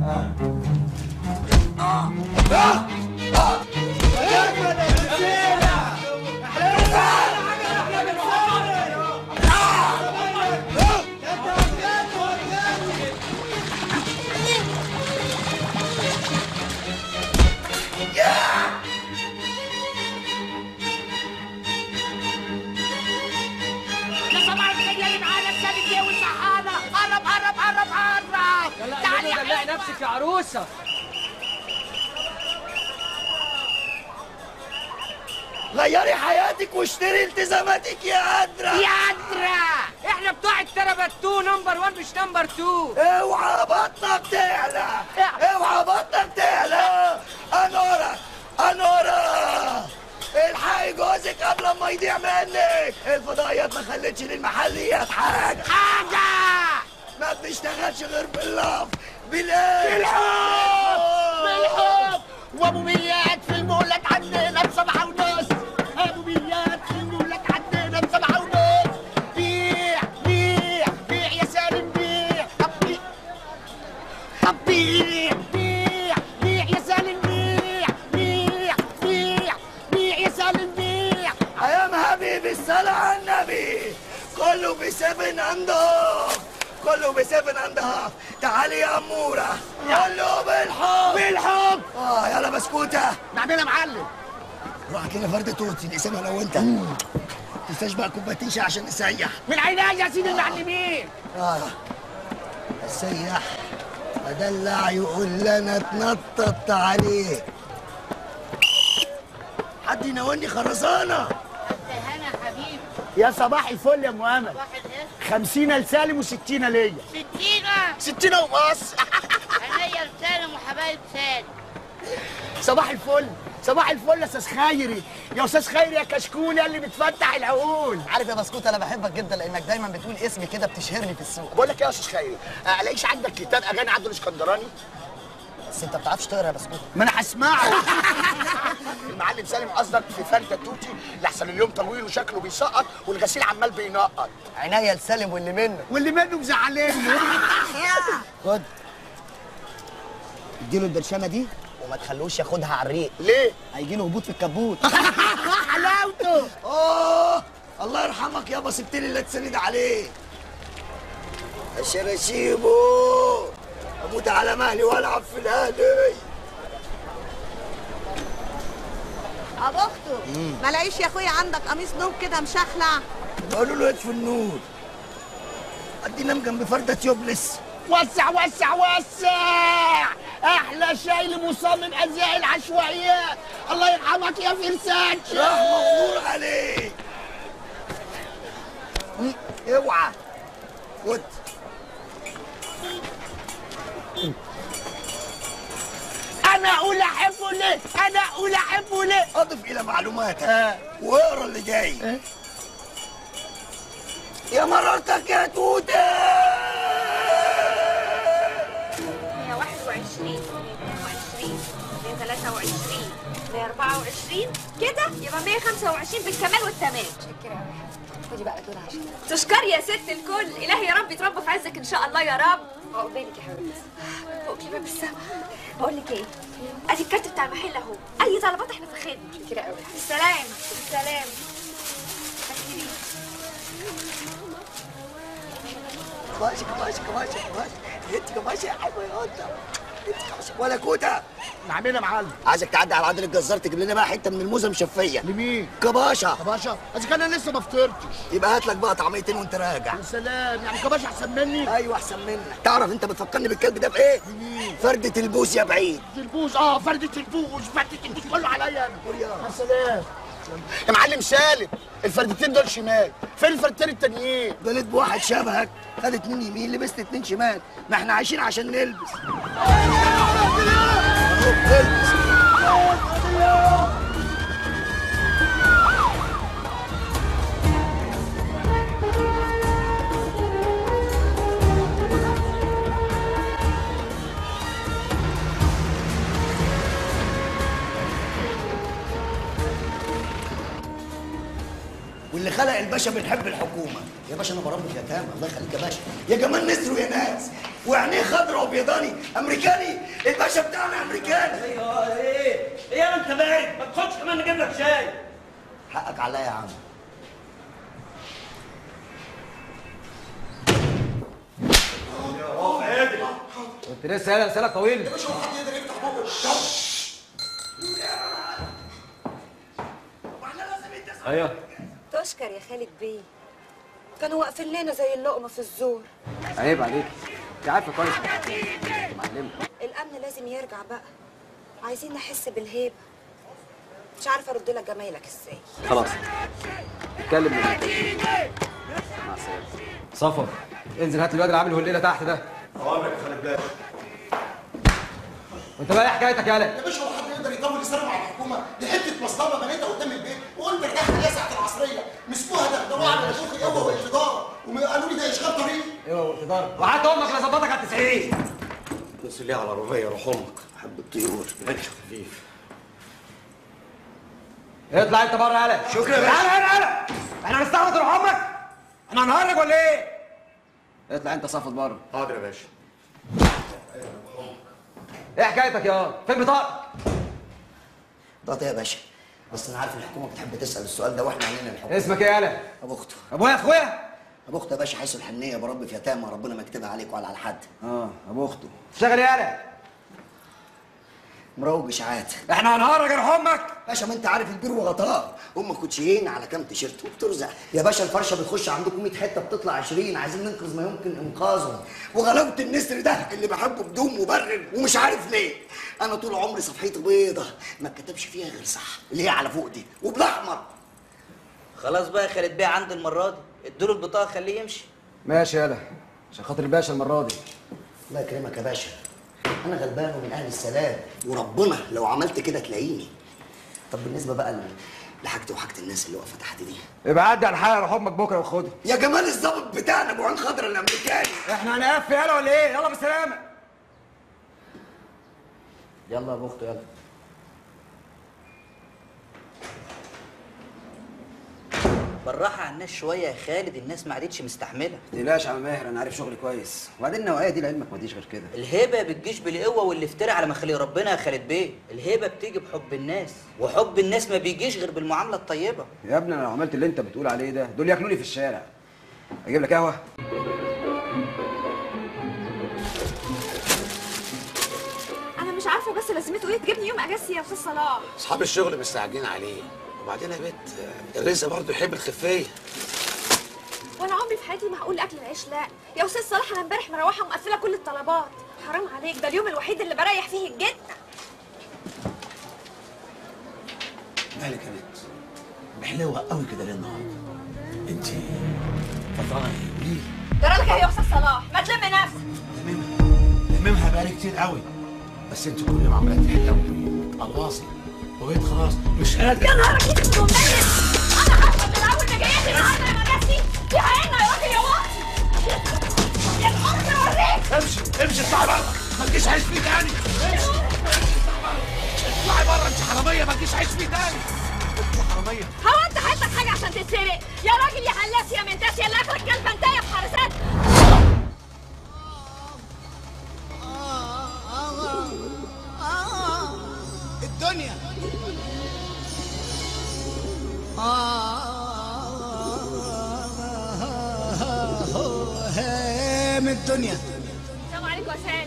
يا صباح الخير يا اللي معانا السالك دي والسحابة قرب قرب قرب قرب تعالي يا دلعي حلوة. نفسك يا عروسه غيري حياتك واشتري التزاماتك يا قدرة يا قدرة احنا بتوع التربت 2 نمبر 1 مش نمبر 2 اوعى بطنك تعلى اوعى بطنك تعلى انورة انورة الحقي جوزك قبل ما يضيع منك الفضائيات ما خلتش للمحليات حاجة حاجة ما بنشتغلش غير باللف بالايه بالحب بالحب وابو ميات في المولد عندنا بسبعة ونص ابو ميات في المولد عندنا بسبعة ونص بيع بيع بيع يا سالم بيع طب بيع طب بيع بيع بيع يا سالم بيع بيع بيع بيع يا سالم بيع ايام حبيبي الصلاة على النبي كله بسفن اندهاف كله بسفن اندهاف تعالي يا امورة كله بالحب بالحب اه يلا بسكوتة نعملها معلم روح كده فرد توتي نقسمها انا وانت تنساش بقى كوبايتين شاي عشان نسيح من عينيا يا سيدي المعلمين اه السياح ادلع يقول لنا اتنطط عليه حد يناولني خرسانه هنا حبيبي يا صباح الفل يا مؤمن واحد ايه خمسين لسالم وستين ليا ستينة ستين ومقص عينيا لسالم وحبايب سالم صباح الفل صباح الفل يا استاذ خيري يا استاذ خيري يا كشكول يا اللي بتفتح العقول عارف يا بسكوت انا بحبك جدا لانك دايما بتقول اسمي كده بتشهرني في السوق بقول لك ايه يا استاذ خيري آه، الاقيش عندك كتاب اغاني عبد الاسكندراني بس انت بتعرفش تقرا يا بسكوت ما انا هسمعه المعلم سالم قصدك في فلتة توتي لحسن اليوم طويل وشكله بيسقط والغسيل عمال بينقط عينيا لسالم واللي منه واللي منه مزعلني خد اديله البرشامه دي وما تخلوش ياخدها على الريق ليه؟ هيجي له هبوط في الكبوت حلاوته اوه الله يرحمك يابا سبت لي اللي تسند عليه الشراشيبو اموت على مهلي والعب في الهادي ابو اخته ما لاقيش يا اخويا عندك قميص نوم كده مشخلع بقولوا له اطفي النور ادي نام جنب فرده يوبلس وسع وسع وسع احلى شاي لمصمم ازياء العشوائيات الله يرحمك يا فرسان رحمه ونور عليه م، اوعى خد انا اقول احبه ليه انا اقول احبه ليه اضف الى معلوماتك آه. واقرا اللي جاي يا مرارتك يا توته 121 122 123 124 كده يبقى 125 بالكمال والتمام خدي بقى دول عشان تشكر يا ست الكل الهي يا رب يتربى في عزك ان شاء الله يا رب عقبالك يا حبيبتي فوق باب السما بقول لك ايه ادي الكارت بتاع المحل اهو اي طلبات احنا في خدمه كده قوي السلام السلام كماشي كماشي كماشي كماشي انت كماشي يا حلوه يا قطه انت كماشي ولا كوته نعملها يا معلم عايزك تعدي على عادل الجزار تجيب لنا بقى حته من الموزه مشفيه لمين كباشا كباشا اذا كان انا لسه ما فطرتش يبقى هات لك بقى طعميتين وانت راجع يا سلام يعني كباشا احسن مني ايوه احسن منك تعرف انت بتفكرني بالكلب ده بايه فردة البوس يا بعيد البوز اه فردة البوز فردة البوز كله عليا انا قول يا يا سلام يا معلم سالم الفردتين دول شمال فين الفردتين التانيين غلط بواحد شبهك خد اتنين يمين لبست اتنين شمال ما احنا عايشين عشان نلبس اهو البس واللي خلق الباشا بنحب الحكومه يا باشا انا بربي يتامى الله يخليك يا باشا يا جمال نسر يا ناس وعينيه خضرا وبيضاني امريكاني الباشا بتاعنا امريكاني ايوه ايه ايه انت باين ما تاخدش كمان نجيب لك شاي حقك عليا يا عم كنت لسه قايل رسالة طويل ايوه تشكر يا خالد بيه كانوا واقفين لنا زي اللقمه في الزور عيب عليك انت عارفه كويس معلمة الامن لازم يرجع بقى عايزين نحس بالهيبه مش عارفه ارد لك جمايلك ازاي خلاص اتكلم من مع السلامة صفر انزل هات لي الواد اللي عامل هليله تحت ده اوامرك يا خالد باشا وانت بقى ايه حكايتك يالا يا باشا هو حد يقدر يطول لسانه مع الحكومه دي حته مصطبه بنيتها قدام البيت وقلت ارتاح ليا ساعه العصريه مسكوها دغدغوها على نافوخي هو والاداره وقالوا لي ده اشغال طريق ايوه والاداره وحتى امك اللي ظبطك على 90 بص ليه على ربيع روح امك بحب الطيور ماشي خفيف اطلع انت بره يالا شكرا يا باشا. تعالى هنا يالا احنا هنستعبط روح امك احنا هنهرج ولا ايه اطلع انت صفت بره حاضر يا باشا ايه حكايتك يا فين بطاقتك ضغط يا باشا بس انا عارف الحكومه بتحب تسال السؤال ده واحنا علينا الحكم اسمك ايه يالا ابو اخته ابويا اخويا ابو اخته يا باشا حيث الحنيه بربي في يتامى ربنا ما يكتبها عليك ولا على حد اه ابو اخته تشتغل ايه يالا مروج اشاعات احنا هنهرج روح امك باشا ما انت عارف البير وغطاه امك كوتشيين على كام تيشيرت وبترزق يا باشا الفرشه بتخش عندكم 100 حته بتطلع 20 عايزين ننقذ ما يمكن انقاذه وغلاوه النسر ده اللي بحبه بدون مبرر ومش عارف ليه انا طول عمري صفحتي بيضه ما اتكتبش فيها غير صح اللي هي على فوق دي وبالاحمر خلاص بقى يا خالد بيه عند المره دي اديله البطاقه خليه يمشي ماشي يالا عشان خاطر الباشا المره دي الله يكرمك يا باشا انا غلبان ومن اهل السلام وربنا لو عملت كده تلاقيني طب بالنسبه بقى ل- لحاجتي وحاجه الناس اللي واقفه تحت دي يبقى عدي على الحلقه روح امك بكره وخدها يا جمال الظابط بتاعنا ابو عين خضرا الامريكاني احنا هنقف يالا ولا ايه يلا بالسلامه يلا يا ابو اخته يلا بالراحة على الناس شوية يا خالد الناس ما عادتش مستحملة تقلقش يا عم ماهر انا عارف شغلي كويس وبعدين النوعيه دي لعلمك ما تجيش غير كده الهيبة بتجيش بالقوة والافتراء على مخليق ربنا يا خالد بيه الهيبة بتيجي بحب الناس وحب الناس ما بيجيش غير بالمعاملة الطيبة يا ابني انا لو عملت اللي انت بتقول عليه ده دول ياكلوني في الشارع اجيب لك قهوه انا مش عارفه بس لازمته ايه تجيبني يوم اجازتي يا استاذ صلاح اصحاب الشغل مستعجلين عليه وبعدين يا بت الرزق برضه يحب الخفيه وانا عمري في حياتي ما هقول اكل العيش لا يا استاذ صلاح انا امبارح مروحه ومقفله كل الطلبات حرام عليك ده اليوم الوحيد اللي بريح فيه الجد مالك يا بت محلوه قوي كده ليه النهارده انت فطرانه ايه قولي لي جرالك ايه يا استاذ صلاح ما تلم نفسك تمامها بقالي كتير قوي بس انت كل يوم عماله تحلوي تقلواصي وبقيت خلاص مش قادر يا نهارك انت مميز انا عارفه من الاول ده جايه لي النهارده يا مجاسي يا عيننا يا راجل يا واطي يا الحمد اوريك امشي امشي اطلعي بره ما تجيش عيش فيه تاني امشي اطلعي بره انت حراميه ما تجيش عيش فيه تاني انت حراميه هو انت حياتك حاجه عشان تتسرق يا راجل يا هلاس يا منتاس يا اللي اخرك كلبه انتايه في حارسات الدنيا هام الدنيا السلام عليكم يا سالم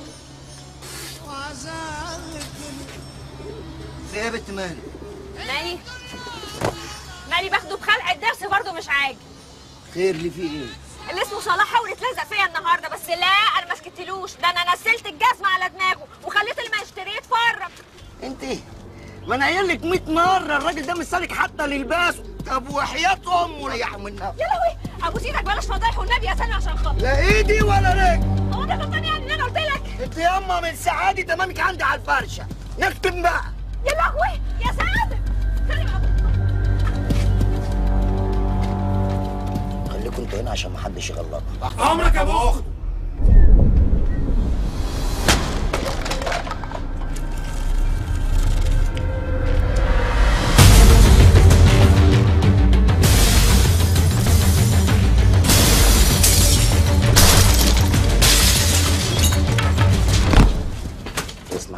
في ايه يا بنت مالك مالي مالي باخده بخلع الدرس برضه مش عاجب خير لي في ايه اللي اسمه صلاح حاول يتلزق فيا النهارده بس لا انا ما سكتلوش ده انا نزلت الجزمه على دماغه وخليت اللي ما يشتريه يتفرج انت ما انا قايل لك 100 مره الراجل ده مش سالك حتى للباسه طب وحياه امه ريحوا منها يا لهوي ابوس ايدك بلاش فضايح والنبي يا سالم عشان خاطر لا ايدي ولا رجل هو انت غلطان يعني ان انا قلت لك انت ياما من سعادي تمامك عندي على الفرشه نكتب بقى يا لهوي يا سالم سالم أبو- خليكم انتوا هنا عشان ما حدش يغلطنا عمرك يا ابو اخت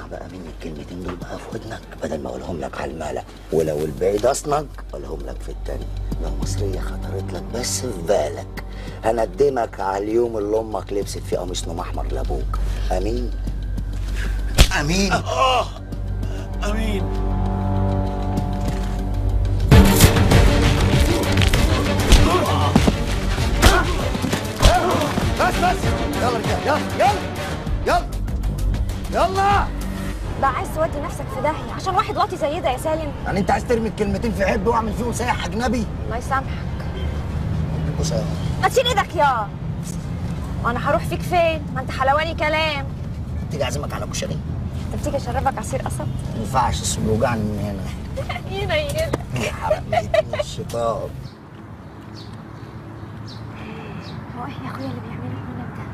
اسمع بقى مني الكلمتين دول بقى في ودنك بدل ما اقولهم لك على الملأ ولو البعيد اصنك اقولهم لك في التاني لو مصريه خطرت لك بس في بالك هندمك على اليوم اللي امك لبست فيه قميص نوم احمر لابوك امين امين اه امين بس بس يلا رجال يلا يلا يلا يلا ده عايز تودي نفسك في داهيه عشان واحد واطي زي ده يا سالم يعني انت عايز ترمي الكلمتين في حب واعمل فيهم سايح اجنبي الله يسامحك بص يا ما تشيل ايدك يا وانا هروح فيك فين ما انت حلواني كلام تيجي اعزمك على كشري انت بتيجي اشربك عصير قصب ما ينفعش اسمه بيوجعني من هنا ينيل يا حرقتني الشيطان هو ايه يا اخويا اللي بيعمله هنا ده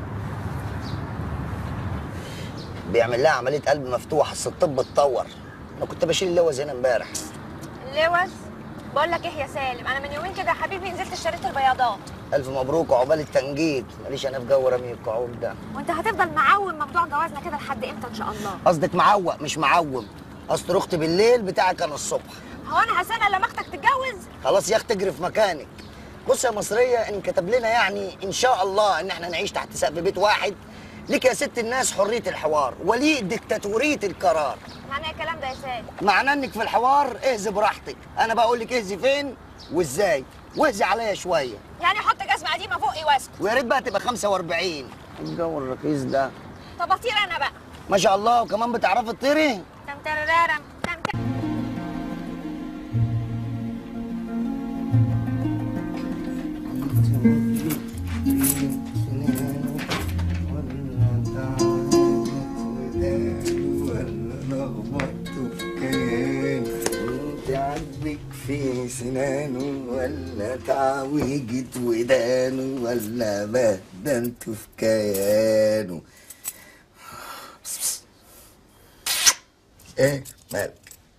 بيعمل لها عمليه قلب مفتوح اصل الطب اتطور انا كنت بشيل اللوز هنا امبارح لوز بقول لك ايه يا سالم انا من يومين كده يا حبيبي نزلت اشتريت البياضات الف مبروك وعقبال التنجيد ماليش انا في جو رمي الكعوب ده وانت هتفضل معوم موضوع جوازنا كده لحد امتى ان شاء الله قصدك معوق مش معوم اصل رحت بالليل بتاعك انا الصبح هو انا هستنى لما اختك تتجوز خلاص يا اخت اجري في مكانك بص يا مصريه ان كتب لنا يعني ان شاء الله ان احنا نعيش تحت سقف بيت واحد ليك يا ست الناس حريه الحوار ولي ديكتاتوريه القرار معنى إيه الكلام ده يا سالم معناه انك في الحوار اهزي براحتك انا بقول لك اهزي فين وازاي واهزي عليا شويه يعني احط جزمه قديمه فوقي واسكت ويا ريت بقى تبقى 45 الجو الرخيص ده طب اطير انا بقى ما شاء الله وكمان بتعرفي تطيري تم ترررم تم تم عاجبك في سنانه ولا تعويجة ودانه ولا بدنته في كيانه بس بس. ايه مالك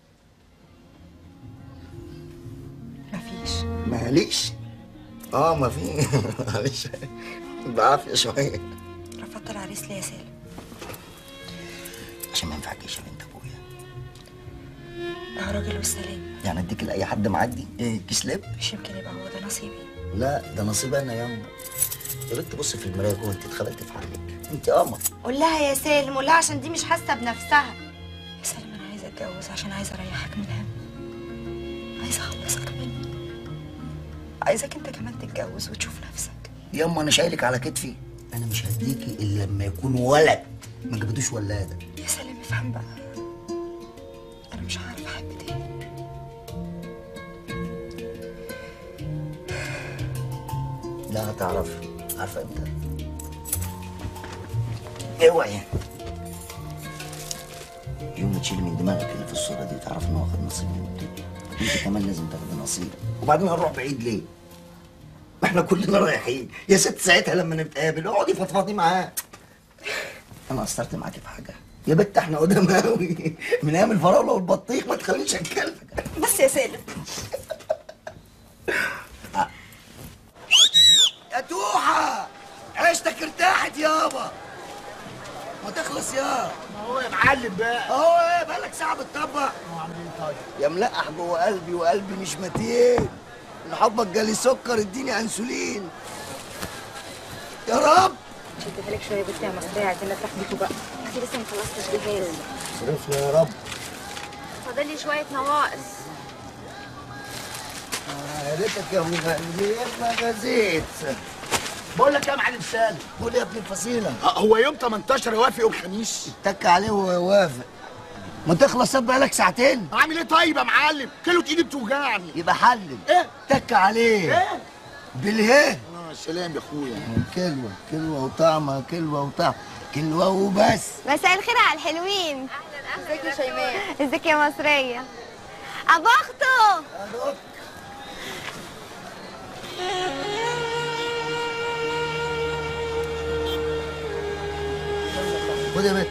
مفيش ماليش اه ما في معلش بعافية شوية رفضت العريس ليه يا سالم عشان ما ينفعكش يا بنت ابويا ده راجل والسلام يعني اديك لاي حد معدي ايه كيس لب مش يمكن يبقى هو ده نصيبي لا ده نصيب انا ياما يا بنت بص في المرايه جوه انت اتخلقت في حالك انت قمر قول لها يا سالم قول لها عشان دي مش حاسه بنفسها يا سالم انا عايزه اتجوز عشان عايزه اريحك من هم عايزه اخلصك منه عايزك انت كمان تتجوز وتشوف نفسك ياما انا شايلك على كتفي انا مش هديكي الا لما يكون ولد ما جبتوش ولاده يا سالم افهم بقى انا مش عارفه احب تاني لا هتعرف عارفه امتى اوعي يوم ما تشيلي من دماغك اللي في الصوره دي وتعرف ان هو واخد نصيب من الدنيا انت كمان لازم تاخدي نصيب وبعدين هنروح بعيد ليه؟ ما احنا كلنا رايحين يا ست ساعتها لما نتقابل اقعدي فضفضي معاه انا قصرت معاكي في حاجه يا بت احنا قدام قوي من ايام الفراوله والبطيخ ما تخلينيش اتكلم بس يا سالم يا توحة عيشتك ارتاحت يابا ما تخلص يا ما هو يا معلم بقى اهو ايه بقالك ساعة بتطبق هو عامل ايه طيب يا ملقح جوه قلبي وقلبي مش متين ان حبك جالي سكر اديني انسولين يا رب شدها لك شويه بس يا مصريه عايزين نفرح بيكوا بقى اختي لسه ما خلصتش جهاز صرفنا يا رب فاضل لي شويه نواقص يا ريتك يا مغني ما جازيت بقول لك يا معلم سالم قول يا ابن الفصيلة آه، هو يوم 18 يوافق يوم خميس اتك عليه ويوافق ما تخلص بقالك ساعتين عامل ايه طيب يا معلم كيلو ايدي بتوجعني يبقى حلل ايه تك عليه ايه بالهيه اه سلام يا اخويا كلوة كلوة وطعمة كلوة وطعم كلوة وبس مساء الخير على الحلوين ازيك يا شيماء ازيك يا مصريه ابو اخته خد يا بنت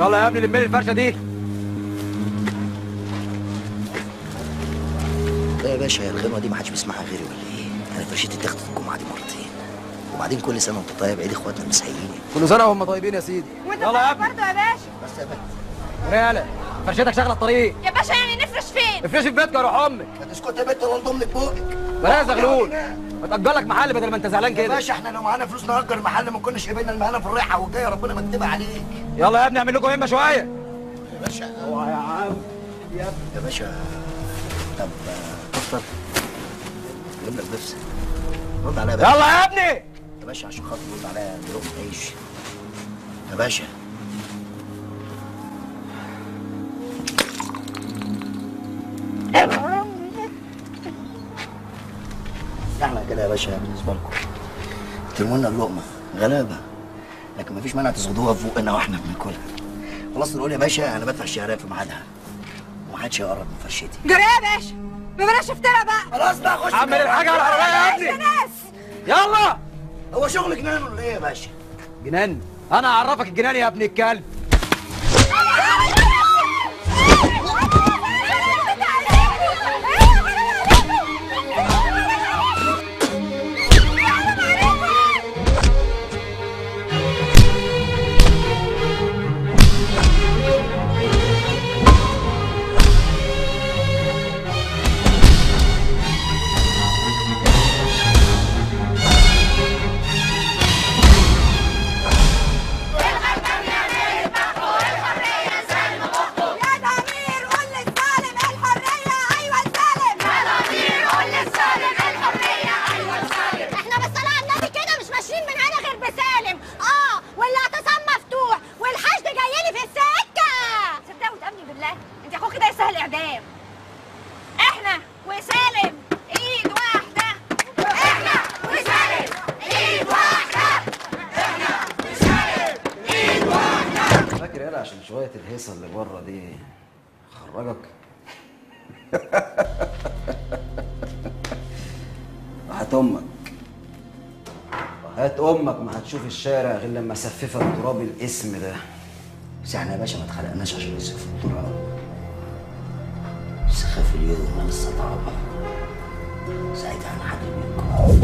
يلا يا ابني لم لي الفرشه دي لا يا باشا هي الغنوه دي ما حدش بيسمعها غيري ولا ايه؟ انا فرشتي اتاخدت الجمعه دي مرتين وبعدين كل سنه وانت طيب عيد اخواتنا المسيحيين كل سنه وهم طيبين يا سيدي وانت يلا يا طيب ابني برضه يا باشا بس يا باشا ريالة فرشتك شغله الطريق يا باشا يعني نفرش فين افرشي في بيتك يا روح امك ما تسكت يا بنت ولا نضم لك بوقك بلا يا زغلول ما تأجر لك محل بدل ما انت زعلان يا كده باشا احنا لو معانا فلوس نأجر محل ما كناش قبلنا المهنه في الريحه والجايه ربنا ما يكتبها عليك يلا يا ابني اعمل لكم همه شويه يا باشا اوعى يا عم يا باشا طب آه، افطر جيب لك بيبسي رد عليا يا باشا يلا يا ابني يا باشا عشان خاطر رد عليا بلقمة عيش يا باشا احنا كده يا باشا بالنسبه لكم ترموا لنا اللقمه غلابه لكن مفيش مانع تصغدوها في بقنا واحنا بناكلها خلاص نقول يا باشا انا بدفع الشهريه في ميعادها ومحدش يقرب من فرشتي جري يا باشا ما بلاش افترى بقى خلاص بقى خش عمل الحاجه على العربيه يا ابني ناس يلا هو شغلك نعمل ولا ايه يا باشا جنان انا اعرفك الجنان يا ابن الكلب يا ضمير قول للظالم الحرية أيوة الظالم يا ضمير قول للظالم الحرية أيوة الظالم احنا بالصلاة على النبي كده مش ماشيين من هنا غير بسالم اه والاعتصام مفتوح والحشد جايلي في السكة صدقوا وتأمني بالله انت اخوك ده يسهل اعدام احنا وسالم ايد واحدة احنا وسالم ايد واحدة فاكر يالا عشان شويه الهيصه اللي بره دي خرجك هات امك هات امك ما هتشوف الشارع غير لما اسففك تراب الاسم ده بس احنا يا باشا ما اتخلقناش عشان نسف التراب بس خاف اليوم من الصدابة ساعتها هنحل منكم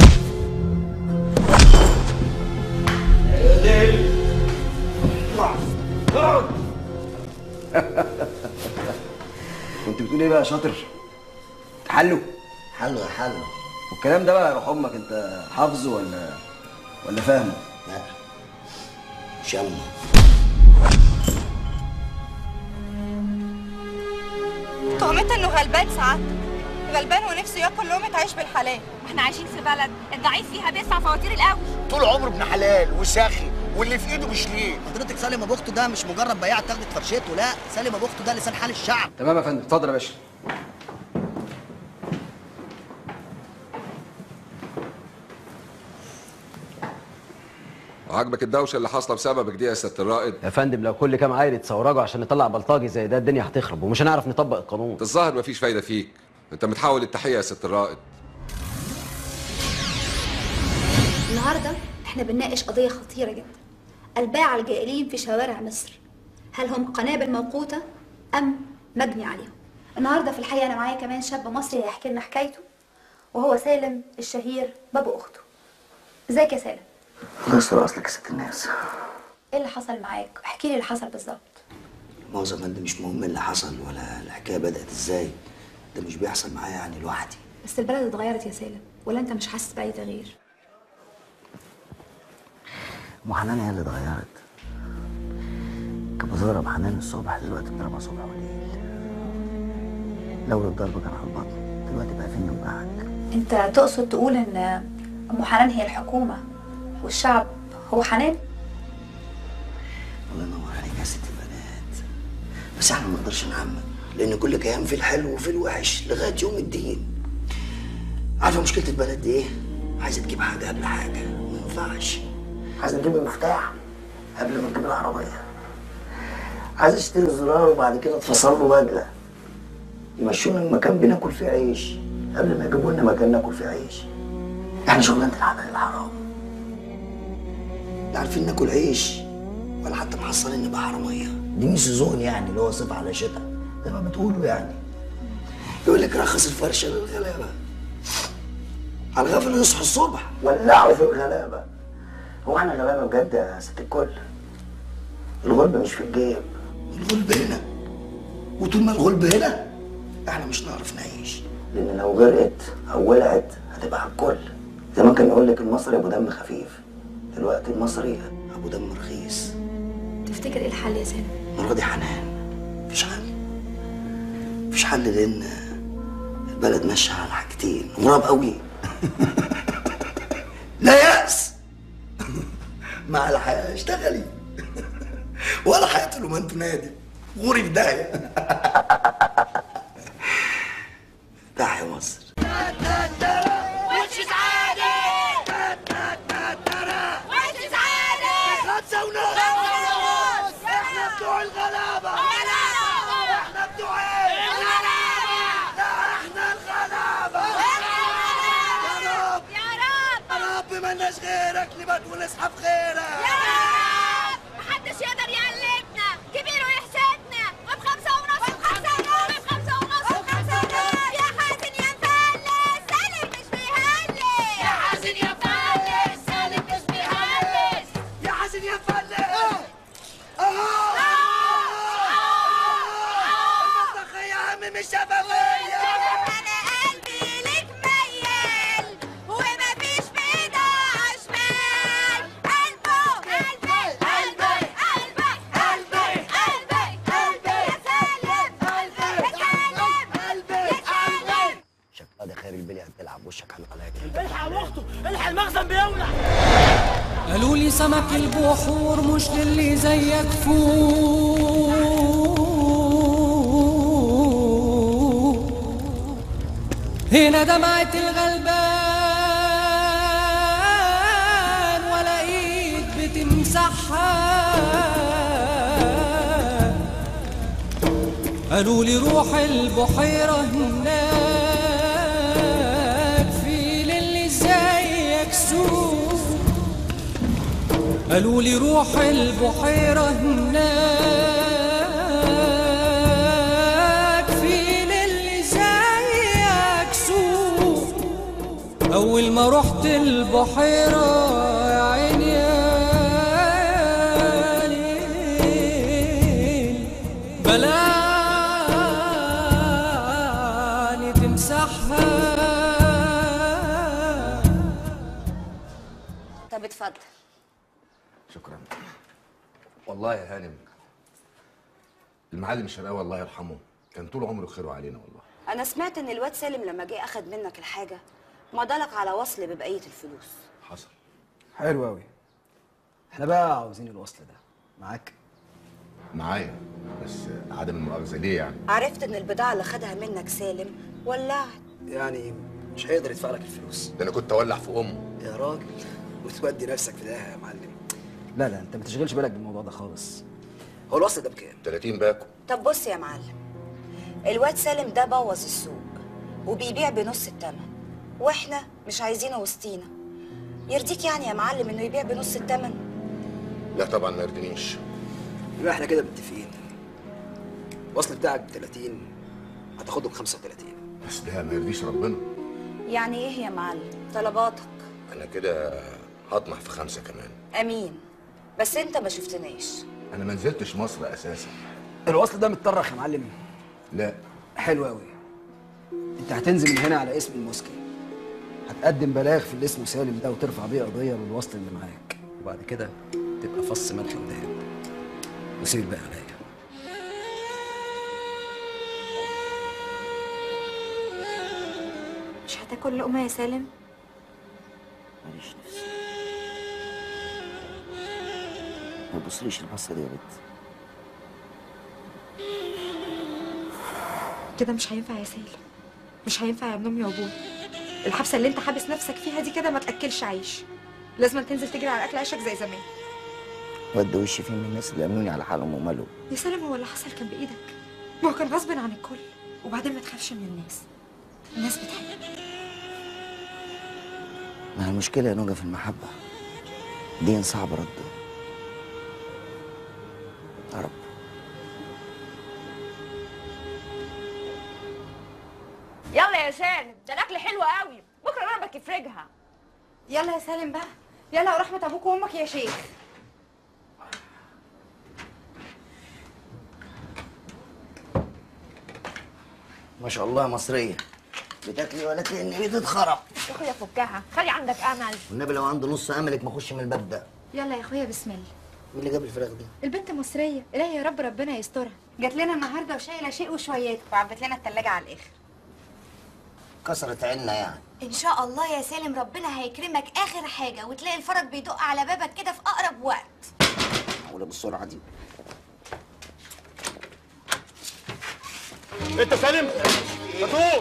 كنت بتقول ايه بقى يا شاطر تحلوا حلو يا حلو والكلام ده بقى يا روح امك انت حافظه ولا ولا فاهمه لا شمه تهمتها انه غلبان ساعات غلبان ونفسه ياكل لقمة عيش بالحلال احنا عايشين في بلد الضعيف فيها بيدفع فواتير القوي طول عمره ابن حلال وساخي واللي في ايده مش ليه حضرتك سالم ابو اخته ده مش مجرد بياع تاخدت فرشته لا سالم ابو اخته ده لسان حال الشعب تمام يا فندم اتفضل يا باشا عاجبك الدوشه اللي حاصله بسببك دي يا سياده الرائد يا فندم لو كل كام عيل يتصورجوا عشان نطلع بلطجي زي ده الدنيا هتخرب ومش هنعرف نطبق القانون انت الظاهر مفيش فايده فيك انت متحول التحيه يا سياده الرائد النهارده احنا بنناقش قضية خطيرة جدا الباعة الجائلين في شوارع مصر هل هم قنابل موقوتة أم مجني عليهم؟ النهارده في الحقيقة أنا معايا كمان شاب مصري هيحكي لنا حكايته وهو سالم الشهير بابو أخته ازيك يا سالم؟ الله يستر اصلك يا ست الناس ايه اللي حصل معاك؟ احكي لي اللي حصل بالظبط معظم ده مش مهم اللي حصل ولا الحكايه بدات ازاي ده مش بيحصل معايا يعني لوحدي بس البلد اتغيرت يا سالم ولا انت مش حاسس بأي تغيير؟ ام حنان هي اللي اتغيرت كانت بضرب حنان الصبح دلوقتي بضربها صبح وليل لو الضرب كان على البطن دلوقتي بقى فين يوجعك انت تقصد تقول ان ام حنان هي الحكومة والشعب هو حنان؟ الله ينور عليك يا ست البنات بس احنا ما نقدرش نعمم لان كل كيان فيه الحلو وفيه الوحش لغايه يوم الدين عارفه مشكله البلد دي ايه عايزه تجيب حاجه قبل حاجه ما ينفعش عايزه تجيب المفتاح قبل ما تجيب العربيه عايزه تشتري الزرار وبعد كده تفصل له بدله يمشونا المكان بناكل فيه عيش قبل ما يجيبوا لنا مكان ناكل فيه عيش احنا شغلانه الحلال الحرام لا عارفين ناكل عيش ولا حتى محصلين نبقى حراميه دي مش سيزون يعني اللي هو صيف على شتاء زي ما بتقولوا يعني يقول لك رخص الفرشه للغلابه على الغفل يصحوا الصبح ولعوا في الغلابه هو احنا غلابه بجد يا ست الكل الغلب مش في الجيب الغلب هنا وطول ما الغلب هنا احنا مش نعرف نعيش لان لو غرقت او ولعت هتبقى على الكل زمان كان يقول لك المصري ابو دم خفيف دلوقتي المصري ابو دم رخيص تفتكر ايه الحل يا سالم مرادي حنان مفيش حل مفيش حل لان البلد ماشيه على حاجتين غراب قوي لا يأس مع الحياة اشتغلي ولا حياة له ما انت نادي غوري في داهية داهية مصر وش سعادة وش سعادة خمسة ونص احنا بتوع الغلابة احنا بتوع ايه؟ الغلابة لا احنا الغلابة يا رب يا رب يا رب مالناش غيرك نبات ونصحى في خيرك يا رب محدش يقدر يقلدنا كبير ويحسدنا وبخمسة ونص وبخمسة ونص وبخمسة ونص وبخمسة ونص يا حازن يا مفلس سالم مش بيهلس يا حازن يا مفلس سالم مش بيهلس يا حازن يا مفلس المنطقة يا عم مش شفافية انا قلبي لك ميال ومفيش بضاعة شمال قلبه قلبي قلبي قلبي قلبي قلبي قلبي يا سالم قلبي يا سالم يا سالم شكلها ده خير البلي هتلعب وشك على العلاج الحق يا اخته الحق المخزن بيولع قالوا لي سمك البحور مش للي زيك فوق هنا دمعة الغلبان ولا ايد بتمسحها قالوا لي روح البحيرة هناك في للي زيك سوق قالوا لي روح البحيرة هناك في للي زيك سوق أول ما رحت البحيرة يا عيني يا ليل بلاني تمسحها طب اتفضل شكرا والله يا هانم المعلم الشرقاوي الله يرحمه كان طول عمره خيره علينا والله انا سمعت ان الواد سالم لما جه اخد منك الحاجه مضالك على وصل ببقيه الفلوس حصل حلو قوي احنا بقى عاوزين الوصل ده معاك معايا بس عدم المؤاخذه ليه يعني عرفت ان البضاعه اللي خدها منك سالم ولعت يعني مش هيقدر يدفع لك الفلوس ده انا كنت اولع في امه يا راجل وتودي نفسك في داهيه يا معلم لا لا انت ما تشغلش بالك بالموضوع ده خالص هو الوصل ده بكام 30 باكو طب بص يا معلم الواد سالم ده بوظ السوق وبيبيع بنص التمن واحنا مش عايزينه وسطينا يرضيك يعني يا معلم انه يبيع بنص التمن لا طبعا ما يرضينيش يبقى احنا كده متفقين الوصل بتاعك ب 30 هتاخده ب 35 بس ده ما يرضيش ربنا يعني ايه يا معلم طلباتك انا كده هطمح في خمسه كمان امين بس انت ما شفتناش انا ما نزلتش مصر اساسا الوصل ده متطرخ يا معلم لا حلو قوي انت هتنزل من هنا على اسم المسكي هتقدم بلاغ في اللي اسمه سالم ده وترفع بيه قضيه بالوصل اللي معاك وبعد كده تبقى فص ملح ودهب وسيب الباقي عليا مش هتاكل لقمة يا سالم ماليش نفس ما تبصليش البصه دي يا بنت كده مش هينفع يا سالم مش هينفع يا ابن امي وابوي الحبسه اللي انت حابس نفسك فيها دي كده ما تاكلش عيش لازم تنزل تجري على اكل عيشك زي زمان ود وشي فين من الناس اللي امنوني على حالهم ومالهم يا سالم هو اللي حصل كان بايدك ما هو كان غصب عن الكل وبعدين ما تخافش من الناس الناس بتحبك ما هي المشكله يا نوجه في المحبه دي صعب رده سالم ده الاكل حلو قوي بكره انا بكفرجها يلا يا سالم بقى يلا ورحمة ابوك وامك يا شيخ ما شاء الله مصريه بتاكلي ولا كأن ايدي اتخرب يا اخويا فكها خلي عندك امل والنبي لو عنده نص املك ما اخش من الباب ده يلا يا اخويا بسم الله مين اللي جاب الفراخ دي البنت مصرية إلهي يا رب ربنا يسترها جات لنا النهارده وشايله شيء وشويات وعبت لنا التلاجة على الاخر كسرت عيننا يعني إن شاء الله يا سالم ربنا هيكرمك آخر حاجة وتلاقي الفرج بيدق على بابك كده في أقرب وقت معقوله بالسرعه دي انت سالم فتوح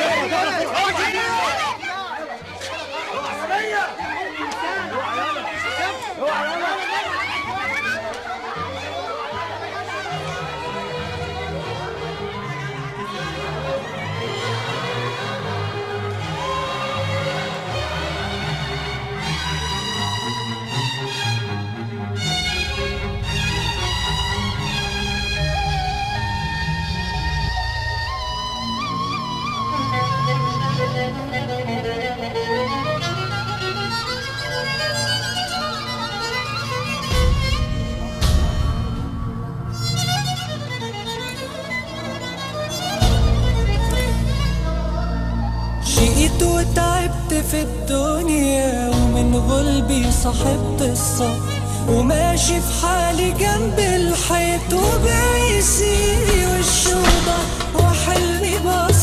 شقيت وتعبت في الدنيا ومن غلبي صاحبت الصف وماشي في حالي جنب الحيط وبيسيري والشوضة وحلمي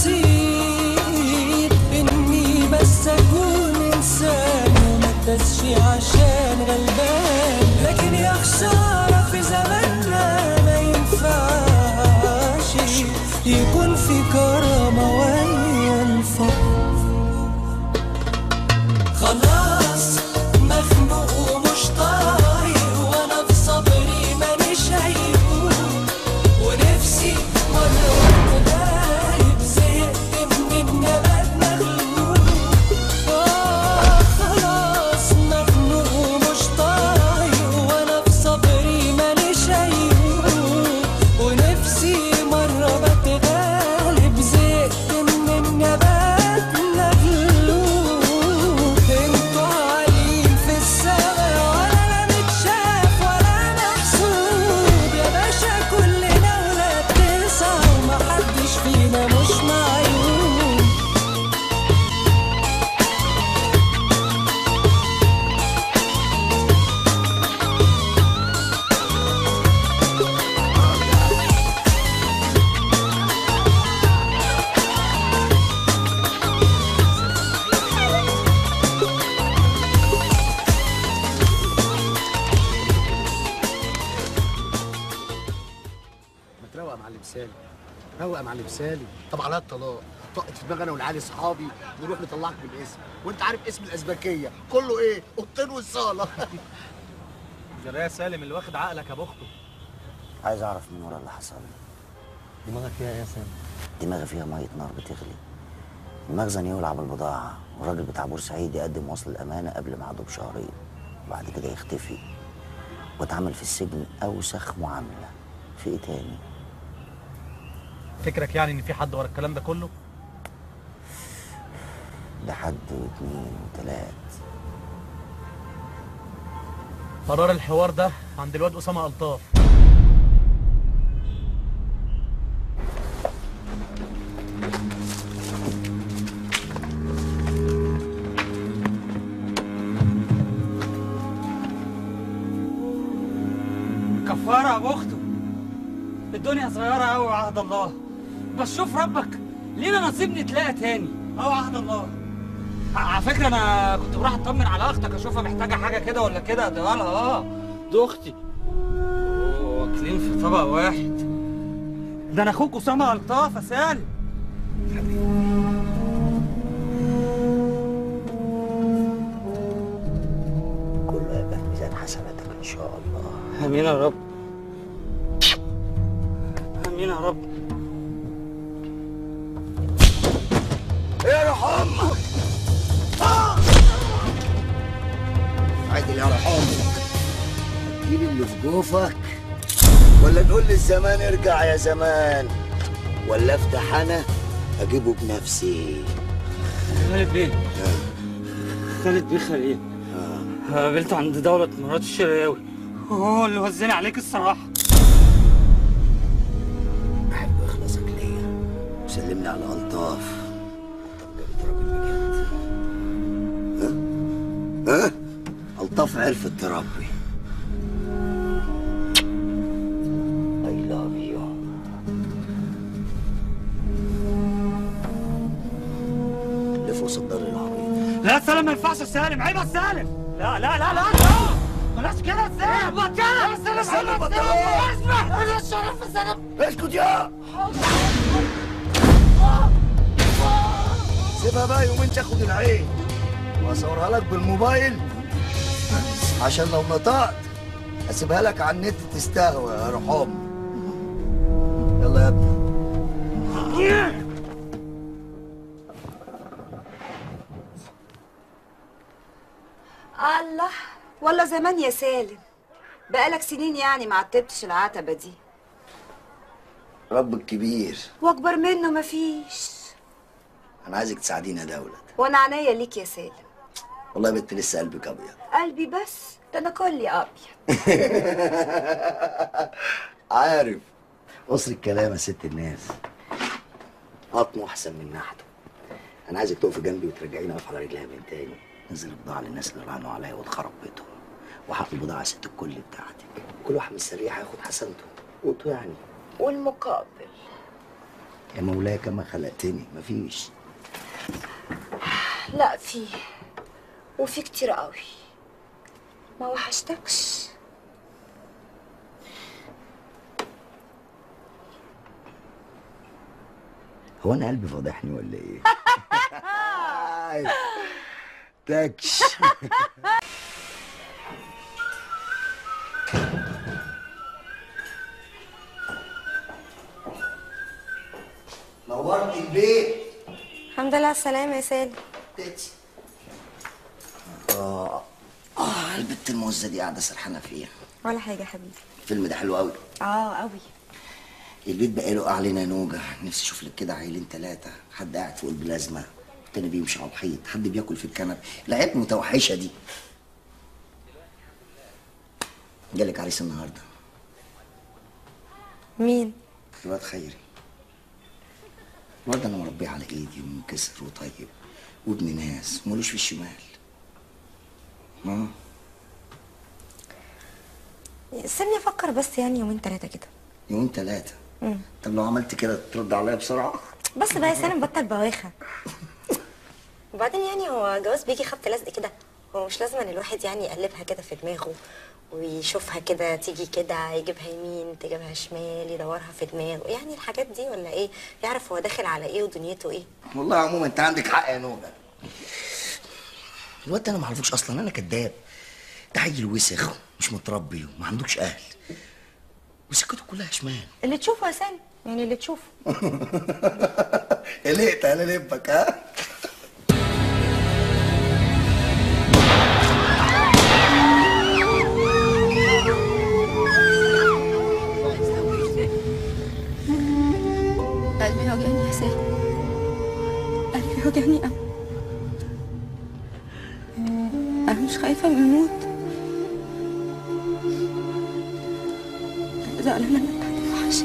بسيط اني بس اكون انسان وما تسشي عشان غلبان لكن يا خسارة في زماننا ما ينفعش يكون في كرامة ويا الفقر خلاص مخنوق ومش طايق وانا في صبري مانيش هيقول ونفسي مرة غايب زهقت من النبات مغلوب آه خلاص مخنوق ومش طايق وانا في صبري مانيش هيقول ونفسي مرة بتغالب زهقت من النبات مغلوب انتوا عاليين في السما ولا انا متشاف ولا محسوب يا باشا كلنا ولاد تسعة ومحدش فينا مش معيوب ما تروق يا معلم سالم روق يا معلم سالم طب على الطلاق طقت في دماغي انا والعيال اصحابي نروح نطلعك من الاسم وانت عارف اسم الازبكيه كله ايه اوضتين والصاله جرى يا سالم اللي واخد عقلك يا بخته عايز اعرف من ورا اللي حصل لي دماغك فيها ايه يا سالم دماغي فيها ميه نار بتغلي المخزن يولع بالبضاعه والراجل بتاع بورسعيد يقدم وصل الامانه قبل ميعاده بشهرين وبعد كده يختفي واتعمل في السجن اوسخ معامله في ايه تاني فكرك يعني ان في حد ورا الكلام ده كله ده حد واثنين وتلات قرار الحوار ده عند الواد اسامه الطاف كفارة يا بخته الدنيا صغيرة أوي وعهد الله بس شوف ربك لينا نصيب نتلاقى تاني أو عهد الله على فكرة أنا كنت بروح أطمن على أختك أشوفها محتاجة حاجة كده ولا كده أديها لها أه دي أختي واكلين في طبق واحد ده أنا أخوك أسامة ألطاف يا سالم كله هيبقى في ميزان حسناتك ان شاء الله آمين يا رب آمين يا رب يا امك عادل يا امك تجيب اللي في جوفك ولا نقول للزمان ارجع يا زمان ولا افتح انا اجيبه بنفسي خالد بيه خالد بيه خليل قابلته عند دولة مرات الشرقاوي هو اللي وزني عليك الصراحة بحب اخلاصك ليا وسلم لي على الطاف ها؟ ها؟ الطاف عرفت تربي I love you لف وسط دار العبيط لا سالم ما ينفعش يا سالم عيب يا سالم لا لا لا لا لا بلاش كده يا سالم بطل سالم سالم بطل. اسمع انا الشرف يا سالم اسكت يا سيبها بقى يومين تاخد العين واصورها لك بالموبايل عشان لو نطقت اسيبها لك على النت تستهوى يا رحام يلا يا ابني الله والله زمان يا سالم بقالك سنين يعني ما عتبتش العتبة دي ربك كبير واكبر منه مفيش انا عايزك تساعديني يا دولة وانا عينيا ليك يا سالم والله يا بنت لسه قلبك ابيض قلبي بس ده انا كلي ابيض عارف قصر الكلام يا ست الناس قطمه احسن من نحته انا عايزك تقفي جنبي وترجعيني اقف على رجليها من تاني انزل البضاعه للناس اللي رهنوا عليا واتخرب بيتهم وحط البضاعه يا ست الكل بتاعتك كل واحد من السريع هياخد حسنته وانتوا يعني والمقابل يا مولاي كما خلقتني مفيش لا في وفي كتير قوي ما وحشتكش هو انا قلبي فاضحني ولا ايه تاكش نورت البيت الحمد لله على السلامة يا سالم اه اه البت الموزه دي قاعده سرحانه فيها ولا حاجة يا حبيبي الفيلم ده حلو قوي اه قوي البيت بقى له علينا نوجه نفسي اشوف لك كده عيلين ثلاثه حد قاعد فوق البلازما التاني بيمشي على الحيط حد بياكل في الكنب العيال المتوحشه دي جالك عريس النهارده مين؟ الواد خيري الواد انا مربيه على ايدي ومنكسر وطيب وابن ناس وملوش في الشمال ها سيبني افكر بس يعني يومين تلاتة كده يومين ثلاثه مم. طب لو عملت كده ترد عليا بسرعه بس بقى يا سالم بطل بواخة وبعدين يعني هو جواز بيجي خبط لزق كده هو مش لازم ان الواحد يعني يقلبها كده في دماغه ويشوفها كده تيجي كده يجيبها يمين تجيبها شمال يدورها في دماغه يعني الحاجات دي ولا ايه يعرف هو داخل على ايه ودنيته ايه والله عموما انت عندك حق يا نوبه الواد ده انا ما اعرفوش اصلا انا كذاب ده عيل وسخ مش متربي وما عندوش اهل وسكته كلها شمال اللي تشوفه يا سالم يعني اللي تشوفه قلقت على لبك ها قلبي وجعني يا سالم قلبي وجعني قوي انا مش خايفه من الموت انا زعلانه انك هتوحش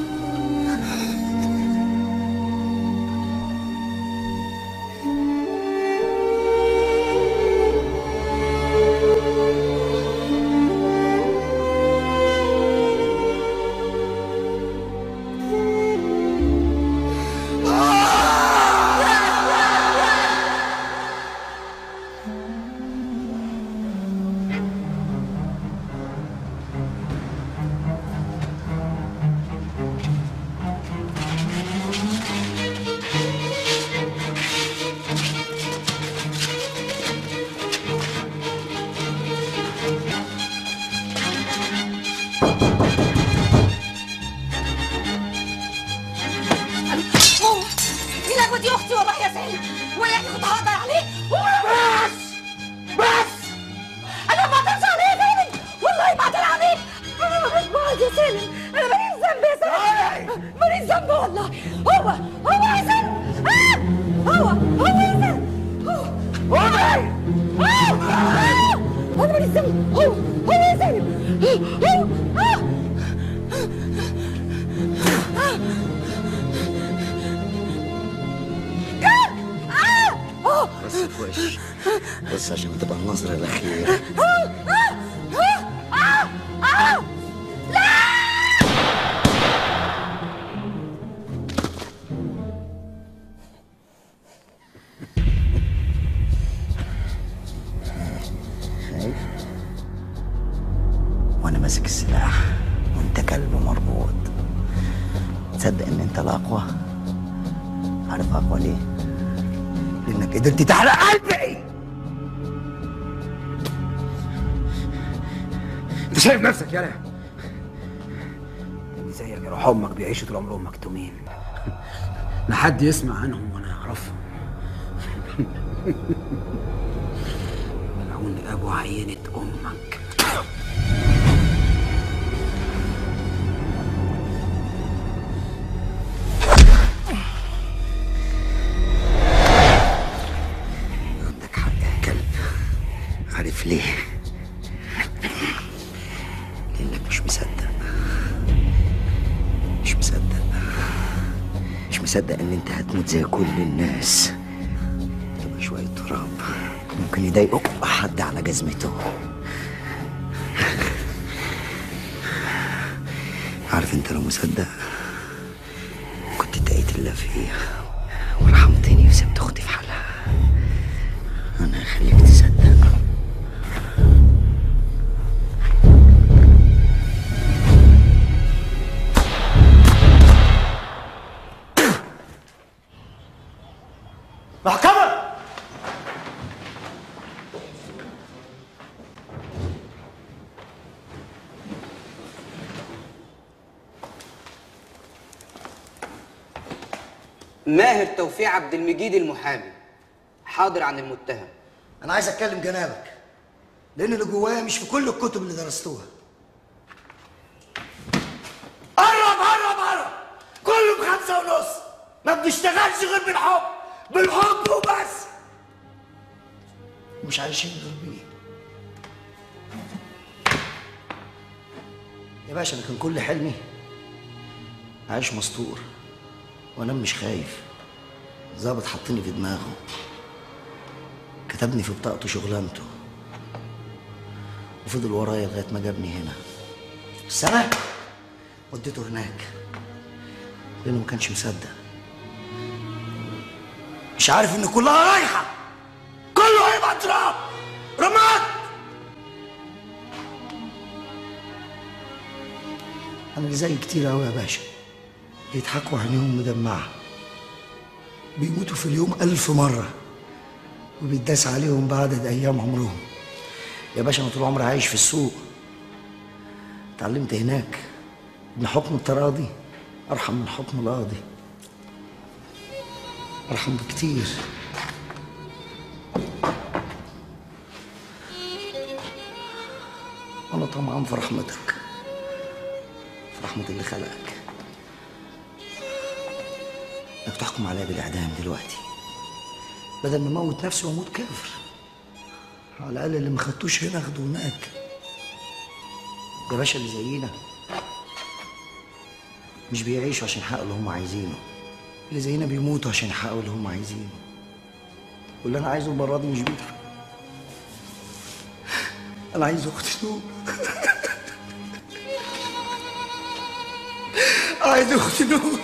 هو يلعبوا دي اختي والله يا سالم ويعني كنت هقدر عليه بس بس انا ما اقدرش عليه يا سالم والله ما اقدر عليه انا ما بعض يا سالم انا ماليش ذنب يا سالم ماليش ذنب والله هو هو يا سالم آه! هو هو يا سالم بس في وش بس عشان تبقى النظرة الأخيرة شايف وانا ماسك السلاح وانت كلب مربوط تصدق ان انت الاقوى عارف اقوى ليه لانك قدرت تحرق قلبي انت شايف نفسك يالا اللي زيك يا روح امك بيعيشوا طول عمرهم مكتومين لا حد يسمع عنهم ولا يعرفهم ملعون ابو عينة امك عندك حق يا كلب عارف ليه لانك مش مصدق مش مصدق مش مصدق ان انت هتموت زي كل الناس تبقى شوية تراب ممكن يضايقوا حد على جزمته عارف انت لو مصدق كنت اتقيت الله فيا ورحمتني وسبت اختي في حالها انا هخليك تصدق محكمة ماهر توفيق عبد المجيد المحامي حاضر عن المتهم انا عايز اتكلم جنابك لان اللي جوايا مش في كل الكتب اللي درستوها قرب قرب قرب كله بخمسة ونص ما بنشتغلش غير بالحب بالحب وبس مش عايشين غير بيه يا باشا انا كان كل حلمي عايش مستور وانام مش خايف ظابط حطني في دماغه كتبني في بطاقته شغلانته وفضل ورايا لغايه ما جابني هنا بس انا وديته هناك لانه ما كانش مصدق مش عارف ان كلها رايحه كله هيبقى تراب رماد انا اللي زي كتير قوي يا باشا يضحكوا عينيهم مدمعه بيموتوا في اليوم ألف مرة وبيتداس عليهم بعدد أيام عمرهم يا باشا أنا طول عمري عايش في السوق اتعلمت هناك إن حكم التراضي أرحم من حكم القاضي أرحم بكتير أنا طمعان في رحمتك في رحمة اللي خلقك انك تحكم عليا بالاعدام دلوقتي بدل ما اموت نفسي واموت كافر على الاقل اللي ما خدتوش هنا اخده هناك يا باشا اللي زينا مش بيعيشوا عشان يحققوا اللي هم عايزينه اللي زينا بيموتوا عشان يحققوا اللي هم عايزينه واللي انا عايزه المره دي مش بيدفع انا عايز اختي تنوم عايز اختي تنوم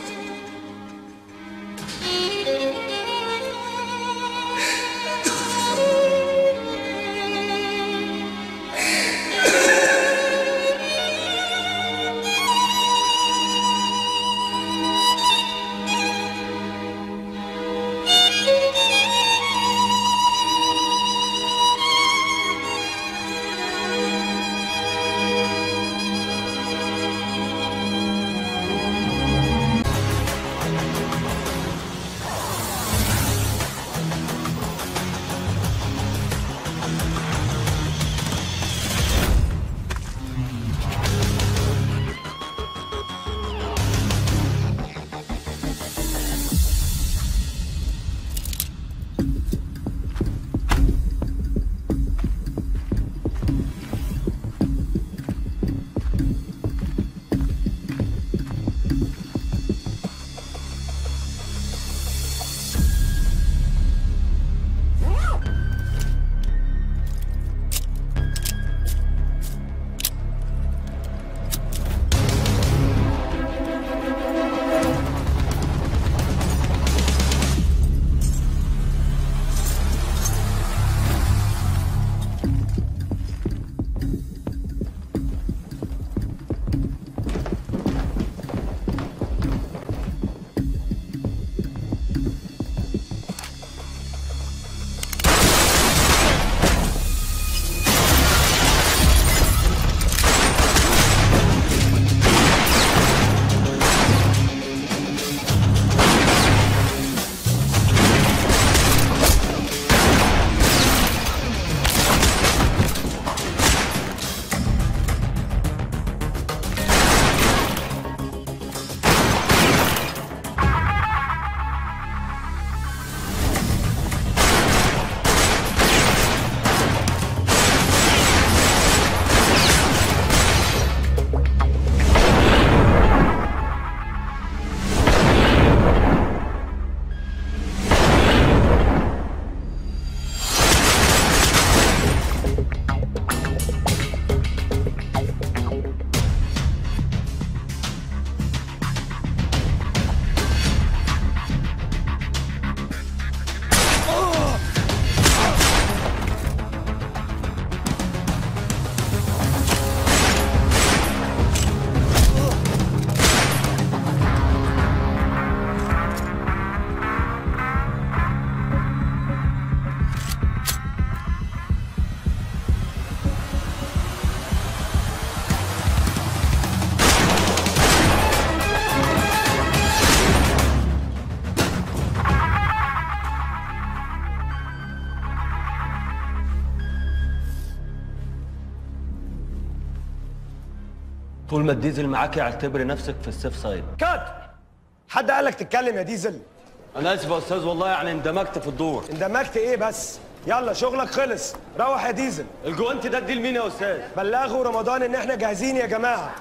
طول ما الديزل معاك اعتبري نفسك في السيف سايد كات حد قال لك تتكلم يا ديزل انا اسف يا استاذ والله يعني اندمجت في الدور اندمجت ايه بس يلا شغلك خلص روح يا ديزل الجوانتي ده اديه لمين يا استاذ بلغوا رمضان ان احنا جاهزين يا جماعه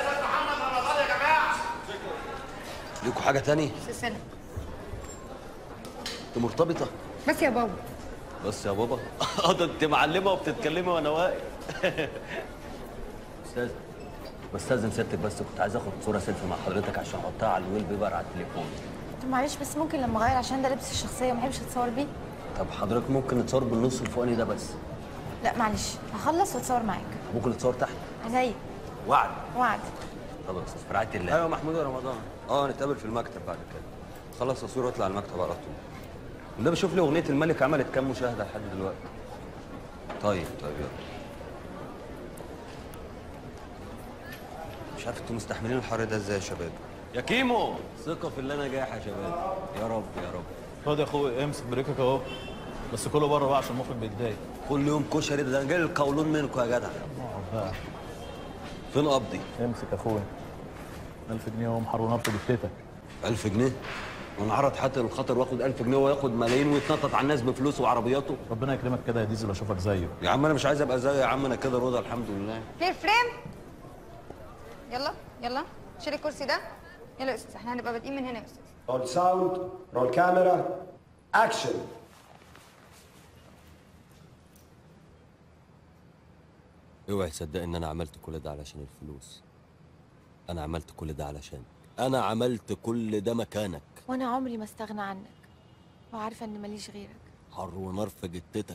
ليكوا حاجه تاني سنة انت مرتبطه بس يا بابا بس يا بابا اه ده انت معلمه وبتتكلمي وانا واقف استاذ بستاذن سيادتك بس كنت عايز اخد صوره سيلفي مع حضرتك عشان احطها على الويل بيبر على التليفون طب معلش بس ممكن لما اغير عشان ده لبس الشخصية ما بحبش اتصور بيه طب حضرتك ممكن نتصور بالنص الفوقاني ده بس لا معلش هخلص واتصور معاك ممكن نتصور تحت زي وعد وعد خلاص في رعايه الله ايوه محمود يا رمضان اه نتقابل في المكتب بعد كده خلص تصوير واطلع على المكتب على طول ده بشوف لي اغنيه الملك عملت كام مشاهده لحد دلوقتي طيب طيب يلا مش عارف انتوا مستحملين الحر ده ازاي يا شباب يا كيمو ثقه في اللي انا جايح يا شباب يا رب يا رب خد يا اخويا امسك بريكك اهو بس كله بره بقى عشان المخرج بيتضايق كل يوم كشري ده انا جاي القولون منكم يا جدع بقى فين قبضي امسك يا اخويا 1000 جنيه اهو محر ونبط جبتتك 1000 جنيه ونعرض حتى الخطر واخد 1000 جنيه وياخد ملايين ويتنطط على الناس بفلوسه وعربياته ربنا يكرمك كده يا ديزل اشوفك زيه يا عم انا مش عايز ابقى زيه يا عم انا كده رضا الحمد لله كلير فريم يلا يلا شيل الكرسي ده يلا يا استاذ احنا هنبقى بادئين من هنا يا استاذ رول ساوند رول كاميرا اكشن اوعي تصدق ان انا عملت كل ده علشان الفلوس انا عملت كل ده علشان انا عملت كل ده مكانك وانا عمري ما استغنى عنك وعارفه ان ماليش غيرك حر ونار في جتتك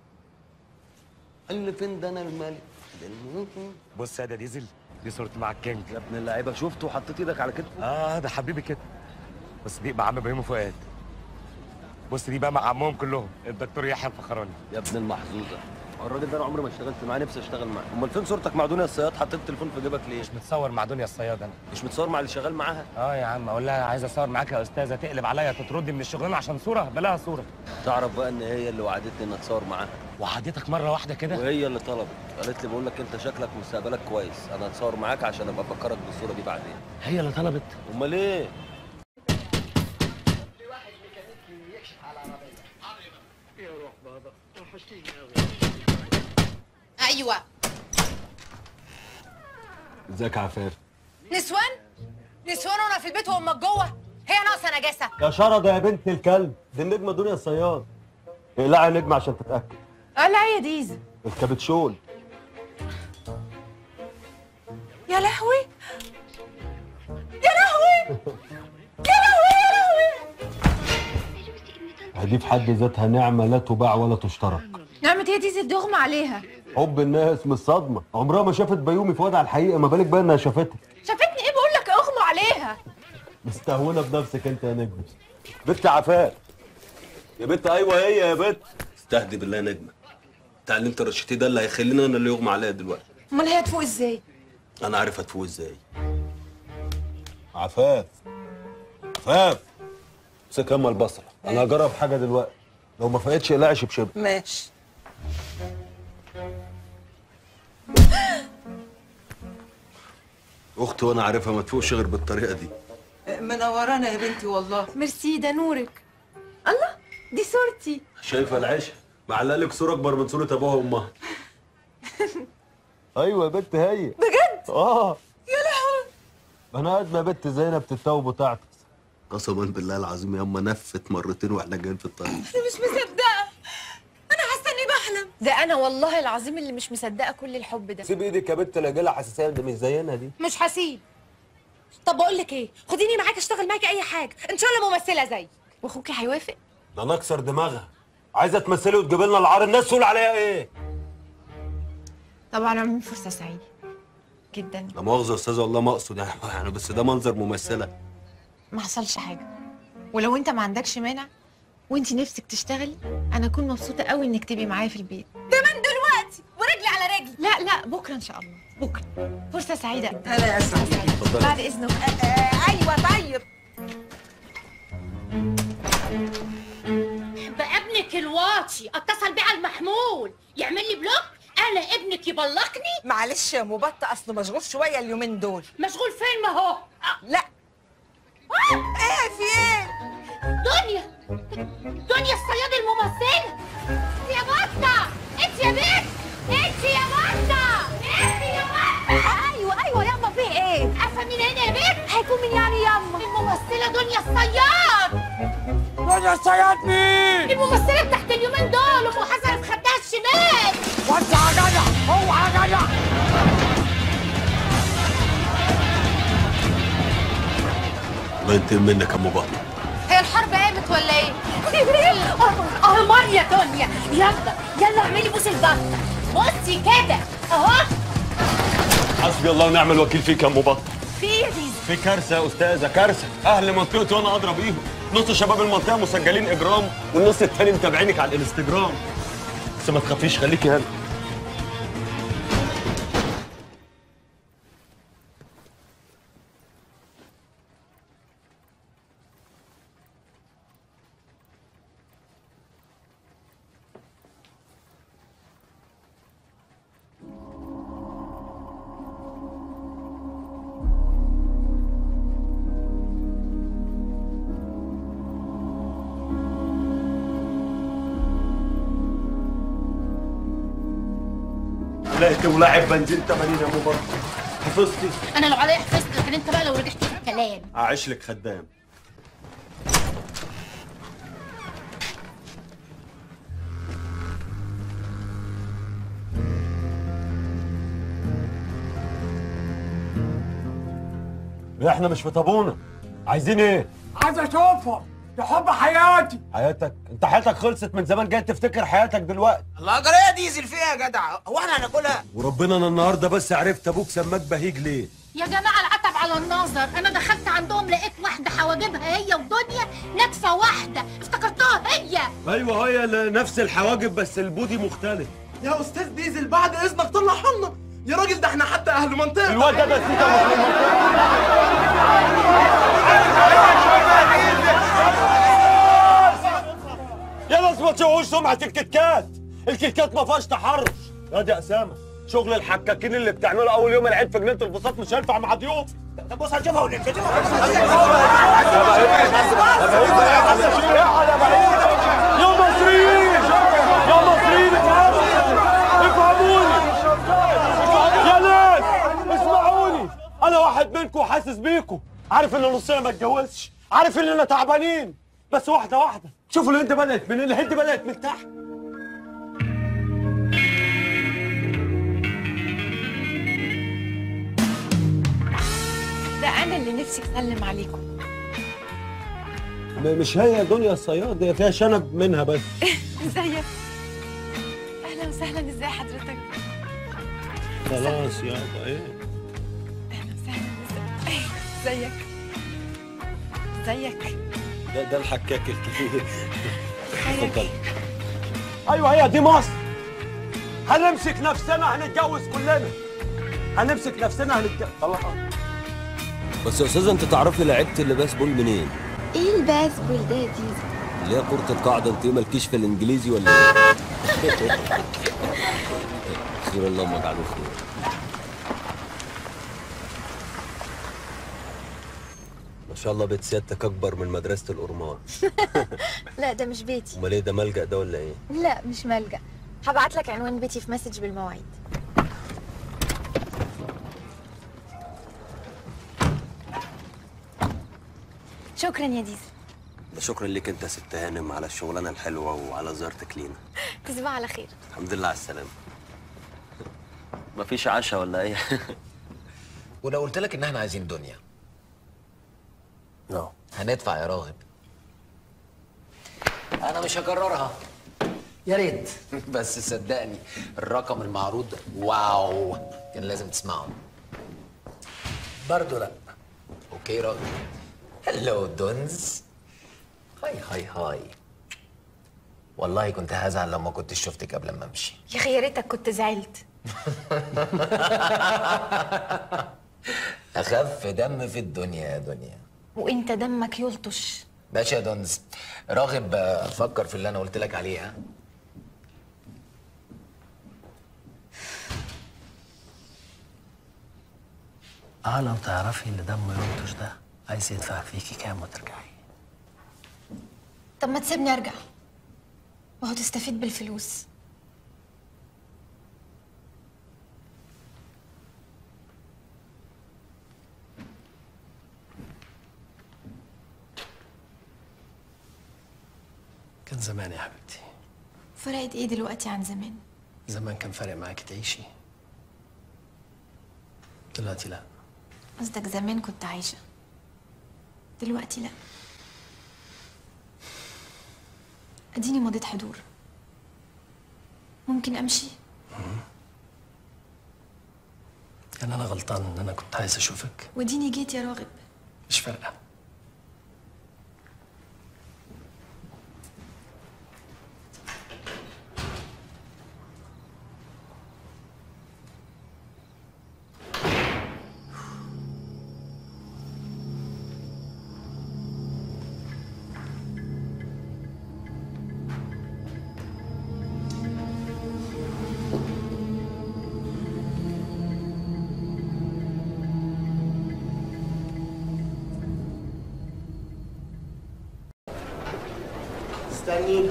اللي فين ده انا الملك ده الملك. بص يا ده ديزل دي صورتي مع الكينج يا ابن اللعيبه شفته وحطيت ايدك على كتفه اه ده حبيبي كده بس دي مع عم ابراهيم فؤاد بص دي بقى مع عمهم كلهم الدكتور يحيى الفخراني يا ابن المحظوظه الراجل ده انا عمري ما اشتغلت معاه نفسي اشتغل معاه امال فين صورتك مع دنيا الصياد حطيت التليفون في جيبك ليه مش متصور مع دنيا الصياد انا مش متصور مع اللي شغال معاها اه يا عم اقول لها عايز اصور معاك يا استاذه تقلب عليا تطردني من الشغلانه عشان صوره بلاها صوره تعرف بقى ان هي اللي وعدتني ان اتصور معاها وعدتك مره واحده كده وهي اللي طلبت قالت لي بقول لك انت شكلك مستقبلك كويس انا هتصور معاك عشان ابقى افكرك بالصوره دي بعدين هي اللي طلبت امال ايه ايوه ازيك يا عفاف نسوان نسوان وانا في البيت وامك جوه هي ناقصه نجاسه يا شرده يا بنت الكلب دي النجمه دنيا الصياد اقلعي نجم عشان تتاكد لا يا ديزل الكابتشون يا لهوي يا لهوي يا لهوي يا لهوي دي في حد ذاتها نعمه لا تباع ولا تشترى نعمة هي ديزل دغمى عليها حب الناس مش صدمه عمرها ما شافت بيومي فؤاد على الحقيقه ما بالك بقى انها شافتك شافتني ايه بقول لك اغمى عليها مستهونه بنفسك انت يا نجم بنت عفاف يا بنت ايوه هي يا بنت استهدي بالله يا نجمه بتاع اللي انت رشيتيه ده اللي هيخليني انا اللي يغمى عليا دلوقتي امال هي هتفوق ازاي انا عارف هتفوق ازاي عفاف عفاف امسك ياما البصره انا هجرب حاجه دلوقتي لو ما فقتش اقلعي شبشب ماشي اختي وانا عارفها ما تفوقش غير بالطريقه دي منورانا يا بنتي والله ميرسي ده نورك الله دي صورتي شايفه العيشه معلق لك صوره اكبر من صوره ابوها وامها ايوه يا بنت هي بجد اه يا لهوي انا قاعد مع بنت زينب تتوب وتعطس قسما بالله العظيم ياما نفت مرتين واحنا جايين في الطريق انا مش مصدقه انا حاسه اني بحلم ده انا والله العظيم اللي مش مصدقه كل الحب ده سيب ايدك يا بنت انا جالها حساسيه ده مش زينا دي مش هسيب طب بقول لك ايه خديني معاك اشتغل معاكي اي حاجه ان شاء الله ممثله زي واخوكي هيوافق ده انا اكسر دماغها عايزه تمثلي وتجيب لنا العار الناس تقول عليها ايه طبعا عاملين فرصه سعيده جدا لا مؤاخذه يا استاذه والله ما اقصد يعني يعني بس ده منظر ممثله ما حصلش حاجه ولو انت ما عندكش مانع وانت نفسك تشتغلي انا اكون مبسوطه قوي انك تبقي معايا في البيت ده من دلوقتي ورجلي على رجلي لا لا بكره ان شاء الله بكره فرصه سعيده هلا يا اتفضلي. بعد اذنك ايوه طيب بقى ابنك الواطي اتصل بيه على المحمول يعمل لي بلوك انا ابنك يبلقني معلش يا مبطة اصله مشغول شويه اليومين دول مشغول فين ما هو لا ايه في ايه دنيا دنيا الصياد الممثله يا بطه انت يا بنت انت يا بطه انت يا بطه ايوه ايوه ياما في ايه عارفه مين هنا يا بنت هيكون مين يعني ياما الممثله دنيا الصياد دنيا الصياد مين؟ الممثله بتاعت اليومين دول ام حسن في خدها الشمال وسع يا جدع اوعى يا جدع الله ينتقم منك يا ام بطه هي الحرب قامت ولا ايه؟ قمر يا دنيا يلا يلا اعملي بوس البطه بصي كده اهو حسبي الله ونعم الوكيل فيك يا ام بطه في ايه يا ديزل؟ في كارثه يا استاذه كارثه اهل منطقتي وانا ادرى بيهم نص شباب المنطقه مسجلين اجرام والنص التاني متابعينك على الانستجرام بس ما تخافيش خليكي هنا لقيت ولاعب بنزين 80 يا ام بطه حفظتي انا لو عليا حفظت لكن انت بقى لو رجعت في الكلام اعيش لك خدام احنا مش في طابونه عايزين ايه عايز اشوفها ده حب حياتي حياتك انت حياتك خلصت من زمان جاي تفتكر حياتك دلوقتي الله جريه ديزل فيها يا جدع هو احنا هناكلها وربنا انا النهارده بس عرفت ابوك سماك بهيج ليه يا جماعه العتب على النظر انا دخلت عندهم لقيت واحده حواجبها هي ودنيا نتفه واحده افتكرتها هي ايوه هي ل- نفس الحواجب بس البودي مختلف يا استاذ ديزل بعد اذنك طلعها لنا يا راجل ده احنا حتى اهل منطقه الواد ده بس يا ناس ما تشوهوش سمعة الكتكات الكتكات ما فيهاش تحرش يا دي اسامه شغل الحكاكين اللي بتعمله اول يوم العيد في جنينه البساط مش هينفع مع ضيوف طب بص هنشوفها ونمشي يا مصريين يا مصريين افهموني يا ناس اسمعوني انا واحد منكم وحاسس بيكم عارف ان نصنا ما اتجوزش عارف اننا تعبانين بس واحده واحده شوفوا الهند بدات من الهند بدات من تحت ده انا اللي نفسي اسلم عليكم مش هي دنيا الصياد هي فيها شنب منها بس ازيك اهلا وسهلا ازي حضرتك خلاص يابا ايه اهلا وسهلا ازي- ازيك ازيك ده ده الحكاك الكبير ازيك اتفضل ايوه هي دي مصر هنمسك نفسنا هنتجوز كلنا هنمسك نفسنا هنتجوز الله بس يا استاذه انت تعرفي لعيبه اللباس بول منين؟ ايه الباسبول ده يا ديزل اللي هي كرة القاعدة انت مالكيش في الانجليزي ولا ايه؟ خير الله امك على خير ما شاء الله بيت سيادتك اكبر من مدرسة الأورمان لا ده مش بيتي امال ايه ده ملجأ ده ولا ايه؟ لا مش ملجأ هبعت لك عنوان بيتي في مسج بالمواعيد شكرا يا ديزل ده شكرا ليك انت يا ست هانم على الشغلانة الحلوة وعلى زيارتك لينا تصبح على خير الحمد لله على السلامة مفيش عشاء ولا ايه؟ ولو قلت لك ان احنا عايزين دنيا لا هندفع يا راغب انا مش هكررها يا ريت بس صدقني الرقم المعروض واو كان لازم تسمعه برضه لا اوكي راغب هلو دونز هاي هاي هاي والله كنت هزعل لو ما كنتش شفتك قبل ما امشي يا اخي يا ريتك كنت زعلت اخف دم في الدنيا يا دنيا وانت دمك يلطش ماشي يا دونز راغب آه، فكر في اللي انا قلت لك عليه ها اه لو تعرفي اللي دمه ينطش ده عايز يدفع فيكي كام وترجعي طب ما تسيبني ارجع وهو تستفيد بالفلوس كان زمان يا حبيبتي فرقت ايه دلوقتي عن زمان زمان كان فارق معاكي تعيشي دلوقتي لا قصدك زمان كنت عايشة دلوقتي لا اديني مضيت حضور ممكن امشي كان انا غلطان ان انا كنت عايز اشوفك وديني جيت يا راغب مش فارقه استني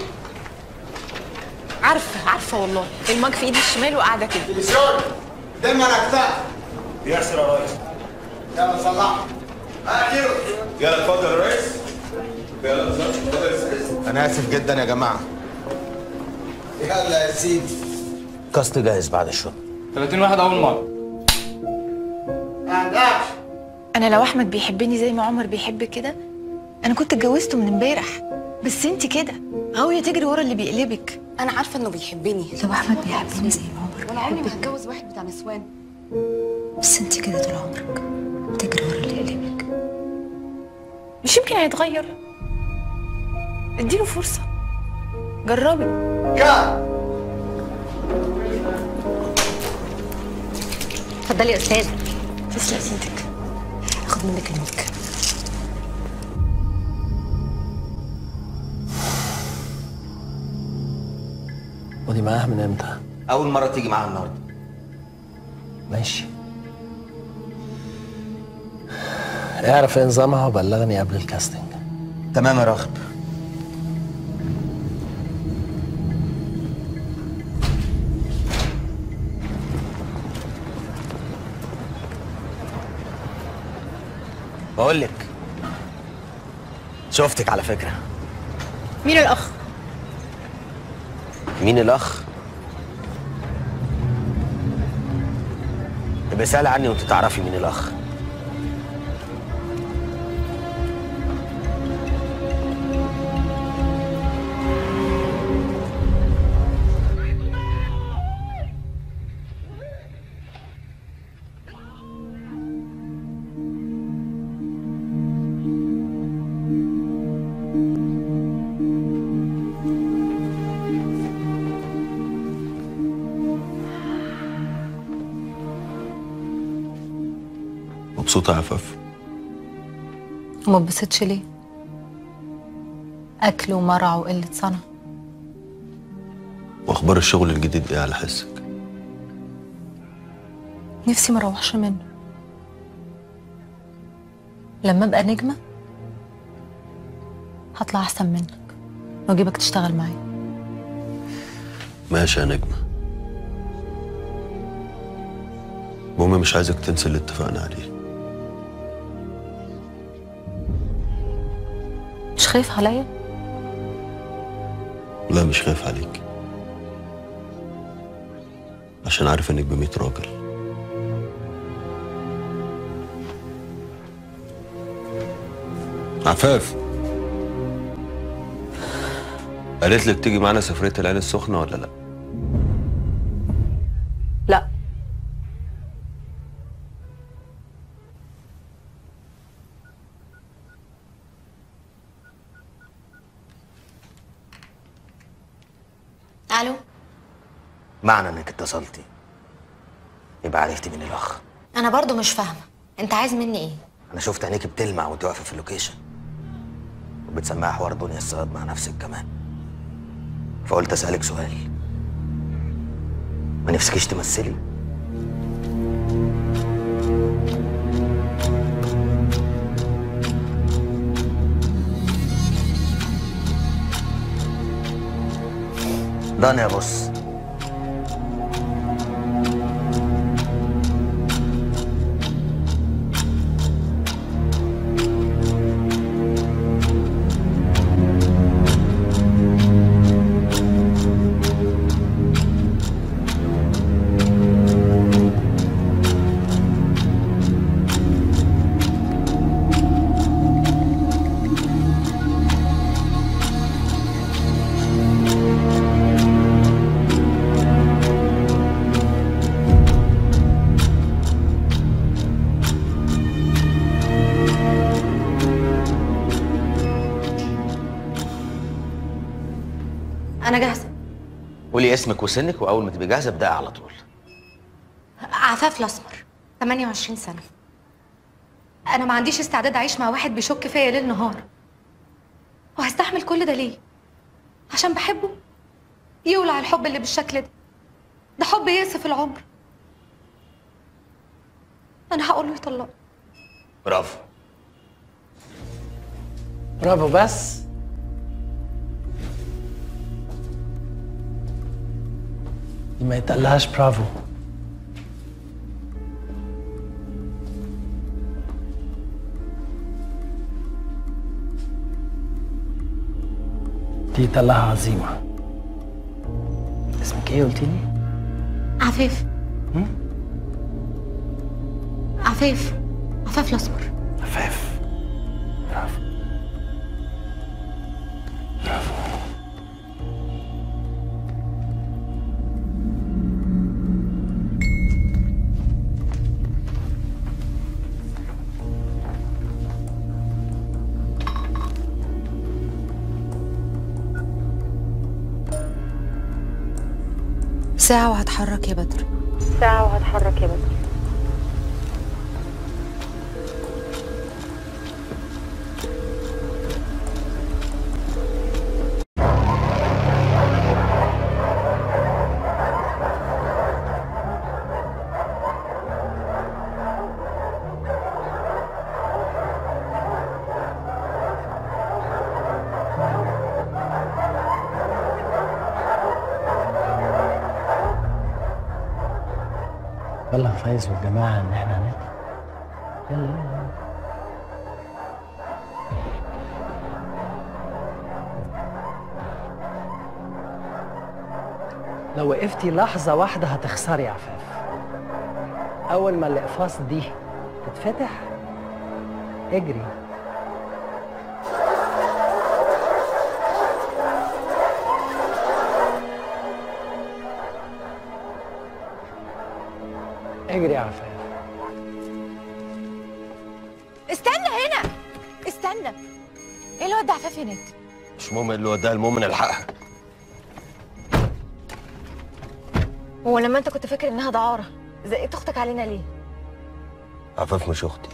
عارفة عارفة والله المج في ايدي الشمال وقاعدة كده تلفزيون دم على كتاف ياسر يا ريس يلا صلح اخير يلا اتفضل يا ريس يلا اتفضل يا ريس انا اسف جدا يا جماعه يلا يا سيدي كاست جاهز بعد الشغل 30 واحد اول مره انا لو احمد بيحبني زي ما عمر بيحب كده انا كنت اتجوزته من امبارح بس انت كده غاويه تجري ورا اللي بيقلبك انا عارفه انه بيحبني لو احمد بيحبني زي ما عمر وانا عمري ما هتجوز واحد بتاع نسوان بس انت كده طول عمرك تجري ورا اللي يقلبك مش يمكن هيتغير اديله فرصه جربي اتفضلي يا استاذ تسلم ايدك اخد منك الملك ودي معاها من امتى؟ اول مره تيجي معاها النهارده ماشي اعرف ايه نظامها وبلغني قبل الكاستنج تمام يا راغب بقول لك شفتك على فكره مين الاخ مين الاخ يبقى سأل عني وانت تعرفي مين الاخ مبسوطة يا عفاف وما اتبسطش ليه اكل ومرع وقله صنع واخبار الشغل الجديد ايه على حسك نفسي ما اروحش منه لما ابقى نجمه هطلع احسن منك واجيبك تشتغل معايا ماشي يا نجمة المهم مش عايزك تنسى اللي اتفقنا عليه مش خايف عليا لا مش خايف عليك عشان عارف انك بميت راجل عفاف قالت لك تيجي معانا سفرية العين السخنة ولا لا؟ لا الو معنى انك اتصلتي يبقى عرفتي مين الاخ انا برضو مش فاهمه انت عايز مني ايه انا شفت عينيك بتلمع وانت واقفه في اللوكيشن وبتسمعي حوار دنيا الصياد مع نفسك كمان فقلت اسالك سؤال ما نفسكيش تمثلي دان يا بص انا جاهزه قولي اسمك وسنك واول ما تبقي جاهزه ابدأي على طول عفاف الاسمر 28 سنه انا ما عنديش استعداد اعيش مع واحد بيشك فيا ليل نهار وهستحمل كل ده ليه عشان بحبه يولع الحب اللي بالشكل ده ده حب يأسف العمر انا هقول له يطلقني برافو برافو بس دي ما يتقلهاش برافو دي يتقلها عظيمة اسمك ايه قلتيلي؟ عفاف عفاف عفاف الاسمر عفاف برافو برافو ساعة وهتحرك يا بدر ساعة وهتحرك يا بدر بلغ فايز والجماعة إن إحنا هنطلع يلا يلا لو وقفتي لحظة واحدة هتخسري يا عفاف أول ما الإقفاص دي تتفتح اجري اجري يا عفاف استنى هنا استنى ايه اللي ودى عفاف هناك مش مهم اللي وداها المهم نلحقها هو لما انت كنت فاكر انها دعارة زقيت اختك علينا ليه عفاف مش اختي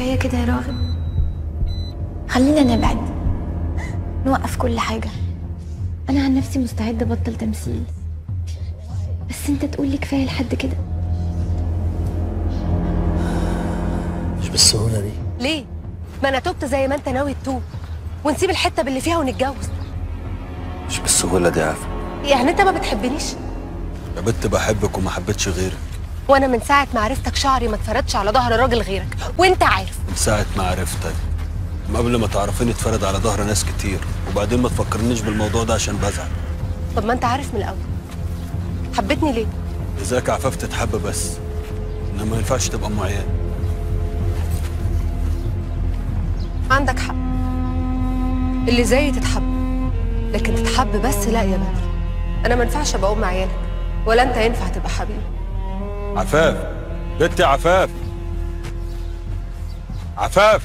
كفايه كده يا راغب خلينا نبعد نوقف كل حاجه انا عن نفسي مستعده ابطل تمثيل بس انت تقول لي كفايه لحد كده مش بالسهوله دي ليه ما انا تبت زي ما انت ناوي تتوب ونسيب الحته باللي فيها ونتجوز مش بالسهوله دي يا عفا يعني انت ما بتحبنيش يا بنت بحبك وما حبيتش غيرك وانا من ساعه ما عرفتك شعري ما اتفردش على ظهر راجل غيرك وانت عارف من ساعه ما عرفتك من قبل ما تعرفيني اتفرد على ظهر ناس كتير وبعدين ما تفكرنيش بالموضوع ده عشان بزعل طب ما انت عارف من الاول حبيتني ليه ازيك يا عفاف تتحب بس انما ما ينفعش تبقى ام عيال عندك حق اللي زيي تتحب لكن تتحب بس لا يا بدر انا ما ينفعش ابقى ام عيالك ولا انت ينفع تبقى حبيبي عفاف بنتي يا عفاف عفاف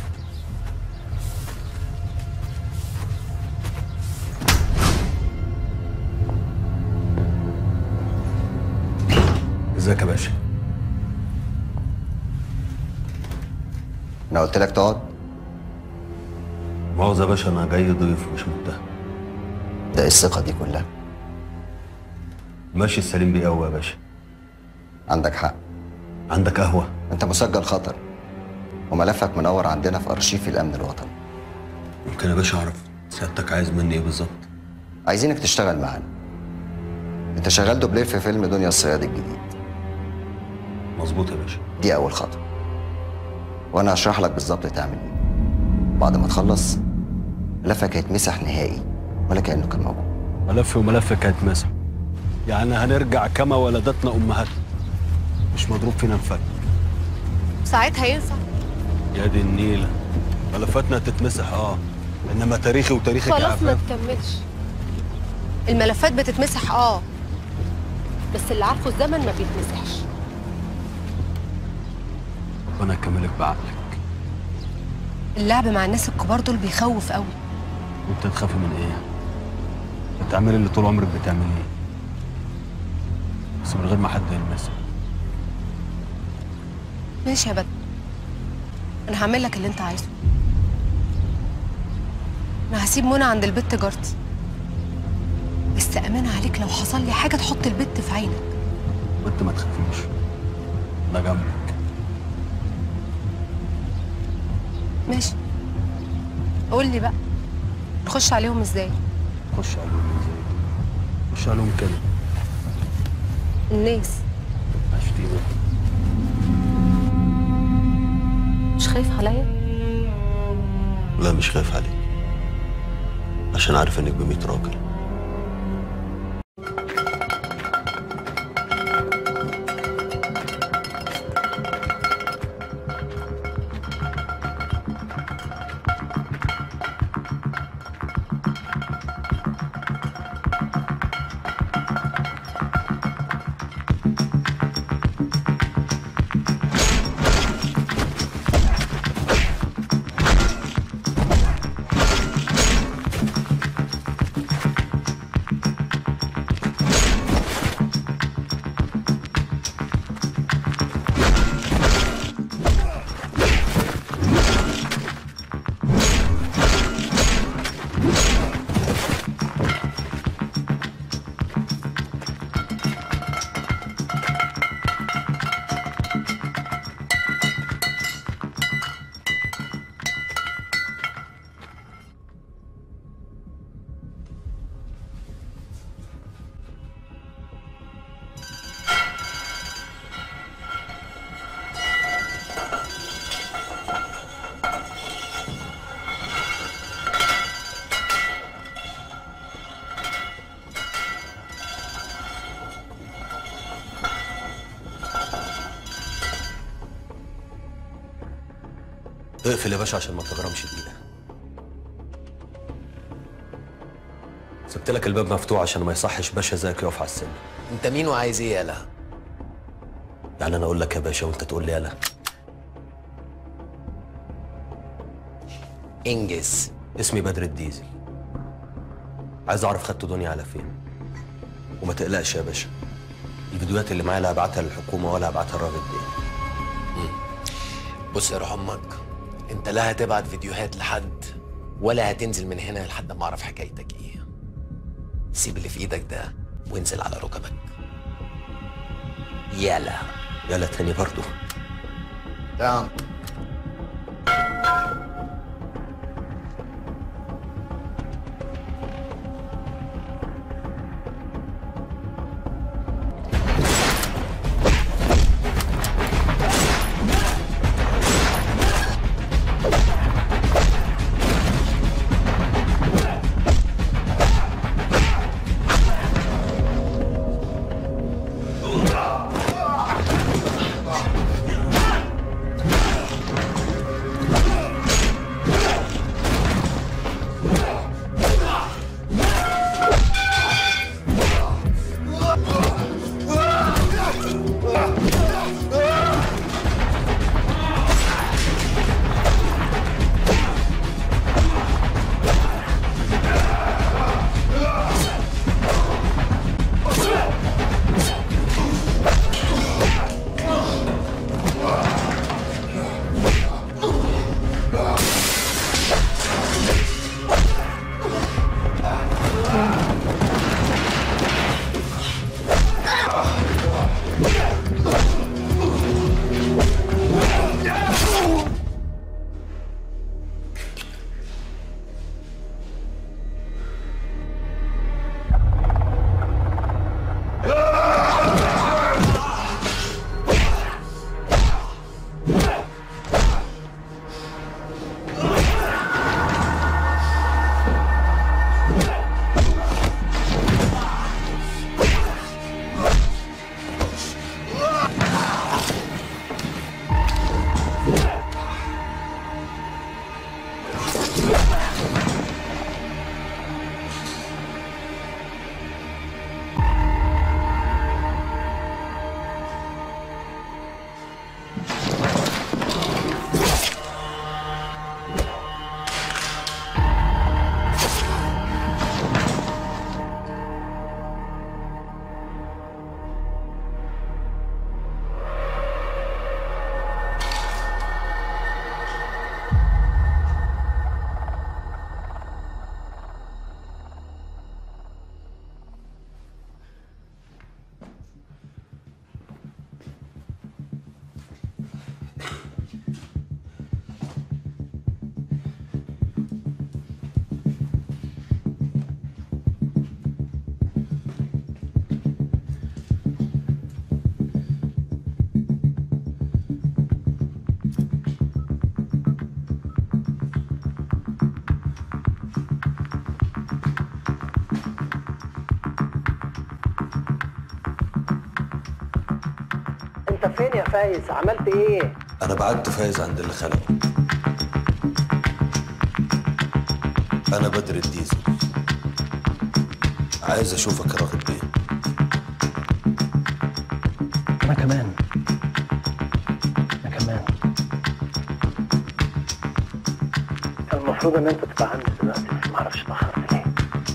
ازيك يا باشا انا قلت لك تقعد مؤاخذة يا باشا انا جاي ضيف مش متهم ده ايه الثقه دي كلها ماشي السليم بيه قوي يا باشا عندك حق عندك قهوه انت مسجل خطر وملفك منور عندنا في ارشيف الامن الوطني ممكن يا باشا اعرف سيادتك عايز مني ايه بالظبط عايزينك تشتغل معانا انت شغال دوبلير في فيلم دنيا الصياد الجديد مظبوط يا باشا دي اول خطوه وانا هشرح لك بالظبط تعمل ايه بعد ما تخلص ملفك هيتمسح نهائي ولا كانه كان موجود ملف وملفك هيتمسح يعني هنرجع كما ولدتنا امهاتنا مش مضروب فينا نفك ساعتها ينفع يا دي النيله ملفاتنا هتتمسح اه انما تاريخي وتاريخك يا خلاص ما عفاف تكملش الملفات بتتمسح اه بس اللي عارفه الزمن ما بيتمسحش ربنا يكملك بعقلك اللعب مع الناس الكبار دول بيخوف قوي وانت تخافي من ايه بتعملي اللي طول عمرك بتعمليه بس من غير ما حد يلمسك ماشي يا بدر انا هعمل لك اللي انت عايزه انا هسيب منى عند البت جارتي بس امانه عليك لو حصل لي حاجه تحط البت في عينك وانت ما تخافيش انا جنبك ماشي قول لي بقى نخش عليهم ازاي خش عليهم ازاي خش عليهم كده الناس اشتيمه مش خايف عليا لا مش خايف عليك عشان عارف انك بميت راجل اقفل يا باشا عشان ما تغرمش دقيقة سبت لك الباب مفتوح عشان ما يصحش باشا زيك يقف على السن انت مين وعايز ايه يالا يعني انا اقول لك يا باشا وانت تقول لي يلا انجز اسمي بدر الديزل عايز اعرف خدت دنيا على فين وما تقلقش يا باشا الفيديوهات اللي معايا لا هبعتها للحكومه ولا هبعتها للراجل ده بص يا روح امك انت لا هتبعت فيديوهات لحد ولا هتنزل من هنا لحد ما اعرف حكايتك ايه سيب اللي في ايدك ده وانزل على ركبك يلا يلا تاني برضو تمام انت فين يا فايز عملت ايه انا بعت فايز عند اللي خلقه انا بدر الديزل عايز اشوفك يا راغب بيه انا كمان انا كمان كان المفروض ان انت تبقى عندي دلوقتي بس معرفش اتاخرت ليه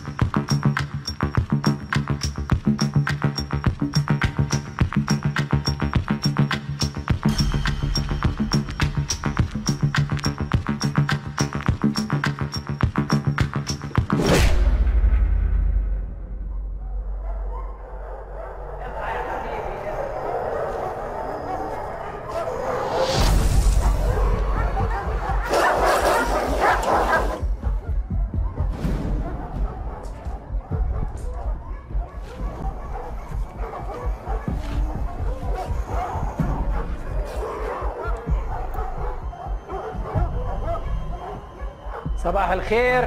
صباح الخير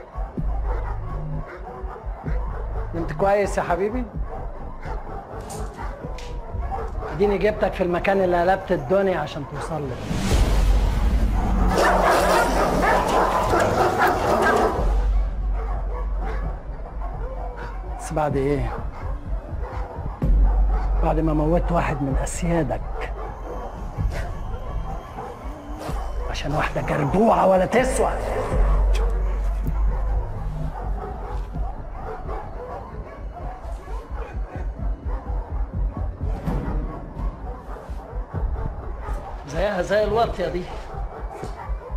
نمت كويس يا حبيبي اديني جبتك في المكان اللي قلبت الدنيا عشان توصل لي بس بعد ايه بعد ما موت واحد من اسيادك عشان واحده جربوعه ولا تسوى زيها زي الواطيه دي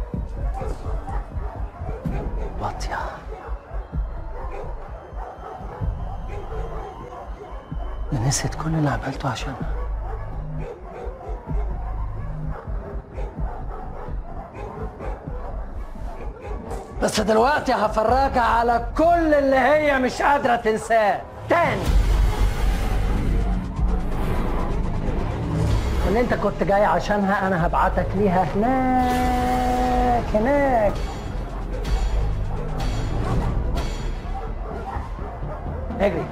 اللي نسيت كل اللي عملته عشانها بس دلوقتي هفرجها على كل اللي هي مش قادرة تنساه تاني اللي انت كنت جاي عشانها انا هبعتك ليها هناك هناك اجري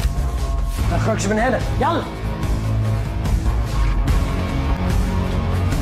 ما تخرجش من هنا يلا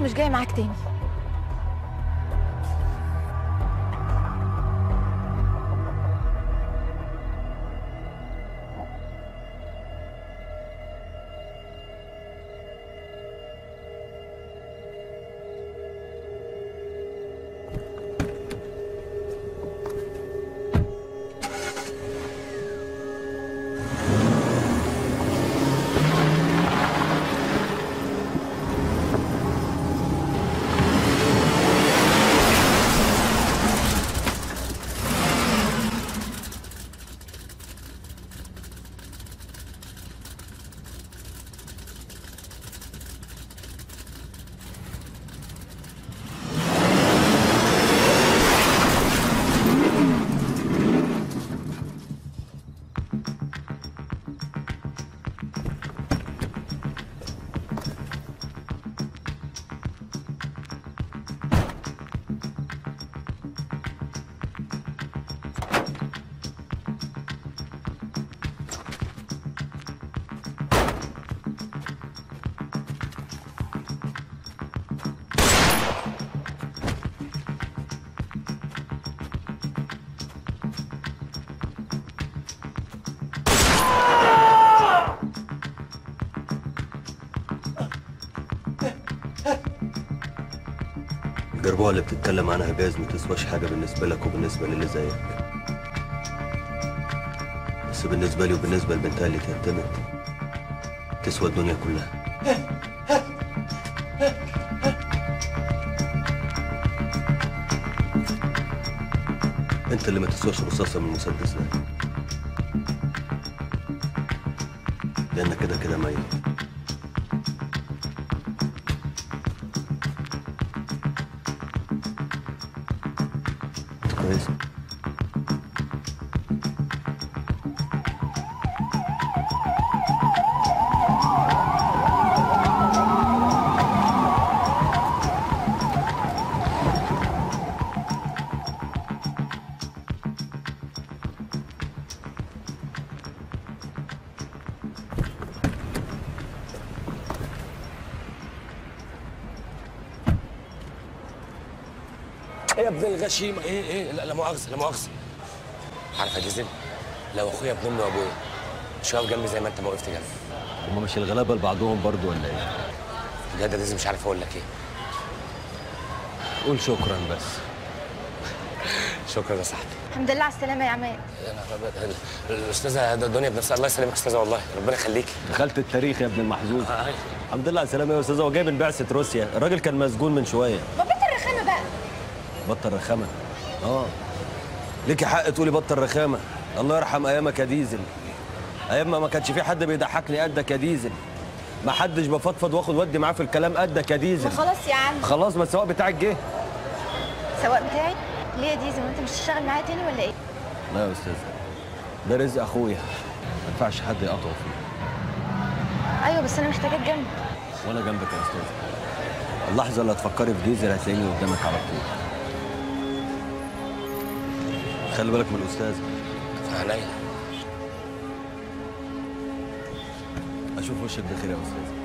خلاص مش جاي معاك تاني الجربوع اللي بتتكلم عنها جايز ما تسواش حاجة بالنسبة لك وبالنسبة للي زيك بس بالنسبة لي وبالنسبة لبنتها اللي تهتمت تسوى الدنيا كلها انت اللي ما تسواش رصاصة من المسدس ده لانك كده كده ميت انت كويس ايه يا ابن الغشيمه ايه ايه لا لا مؤاخذه لا مؤاخذه عارف يا ديزل لو اخويا ابن امي وابويا مش هيقف جنبي زي ما انت ما وقفت جنبي هما مش الغلابة لبعضهم برضو ولا ايه؟ بجد يا ديزل مش عارف اقول لك ايه قول شكرا بس شكرا يا صاحبي الحمد لله على السلامه يا عماد يا نهار أبيض. الاستاذه دنيا بنفسها الله يسلمك يا استاذه والله ربنا يخليكي دخلت التاريخ يا ابن المحظوظ الحمد لله على السلامة يا استاذ هو جاي من بعثة روسيا الراجل كان مسجون من شوية ما بطل رخامه بقى بطل رخامة اه ليكي حق تقولي بطل رخامة الله يرحم ايامك يا ديزل ايام ما ما كانش في حد بيضحكني قدك يا ديزل ما حدش بفضفض واخد ودي معاه في الكلام قدك يا ديزل ما خلاص يا عم خلاص ما السواق بتاعك جه السواق بتاعي ليه يا ديزل وانت مش هتشتغل معايا تاني ولا ايه لا يا استاذ ده رزق اخويا ما ينفعش حد يقطعه فيه ايوه بس انا محتاجاك جنبي وانا جنبك يا استاذ اللحظه اللي هتفكري في ديزل هتلاقيني قدامك على طول خلي بالك من الاستاذ عينيا اشوف وشك بخير يا استاذ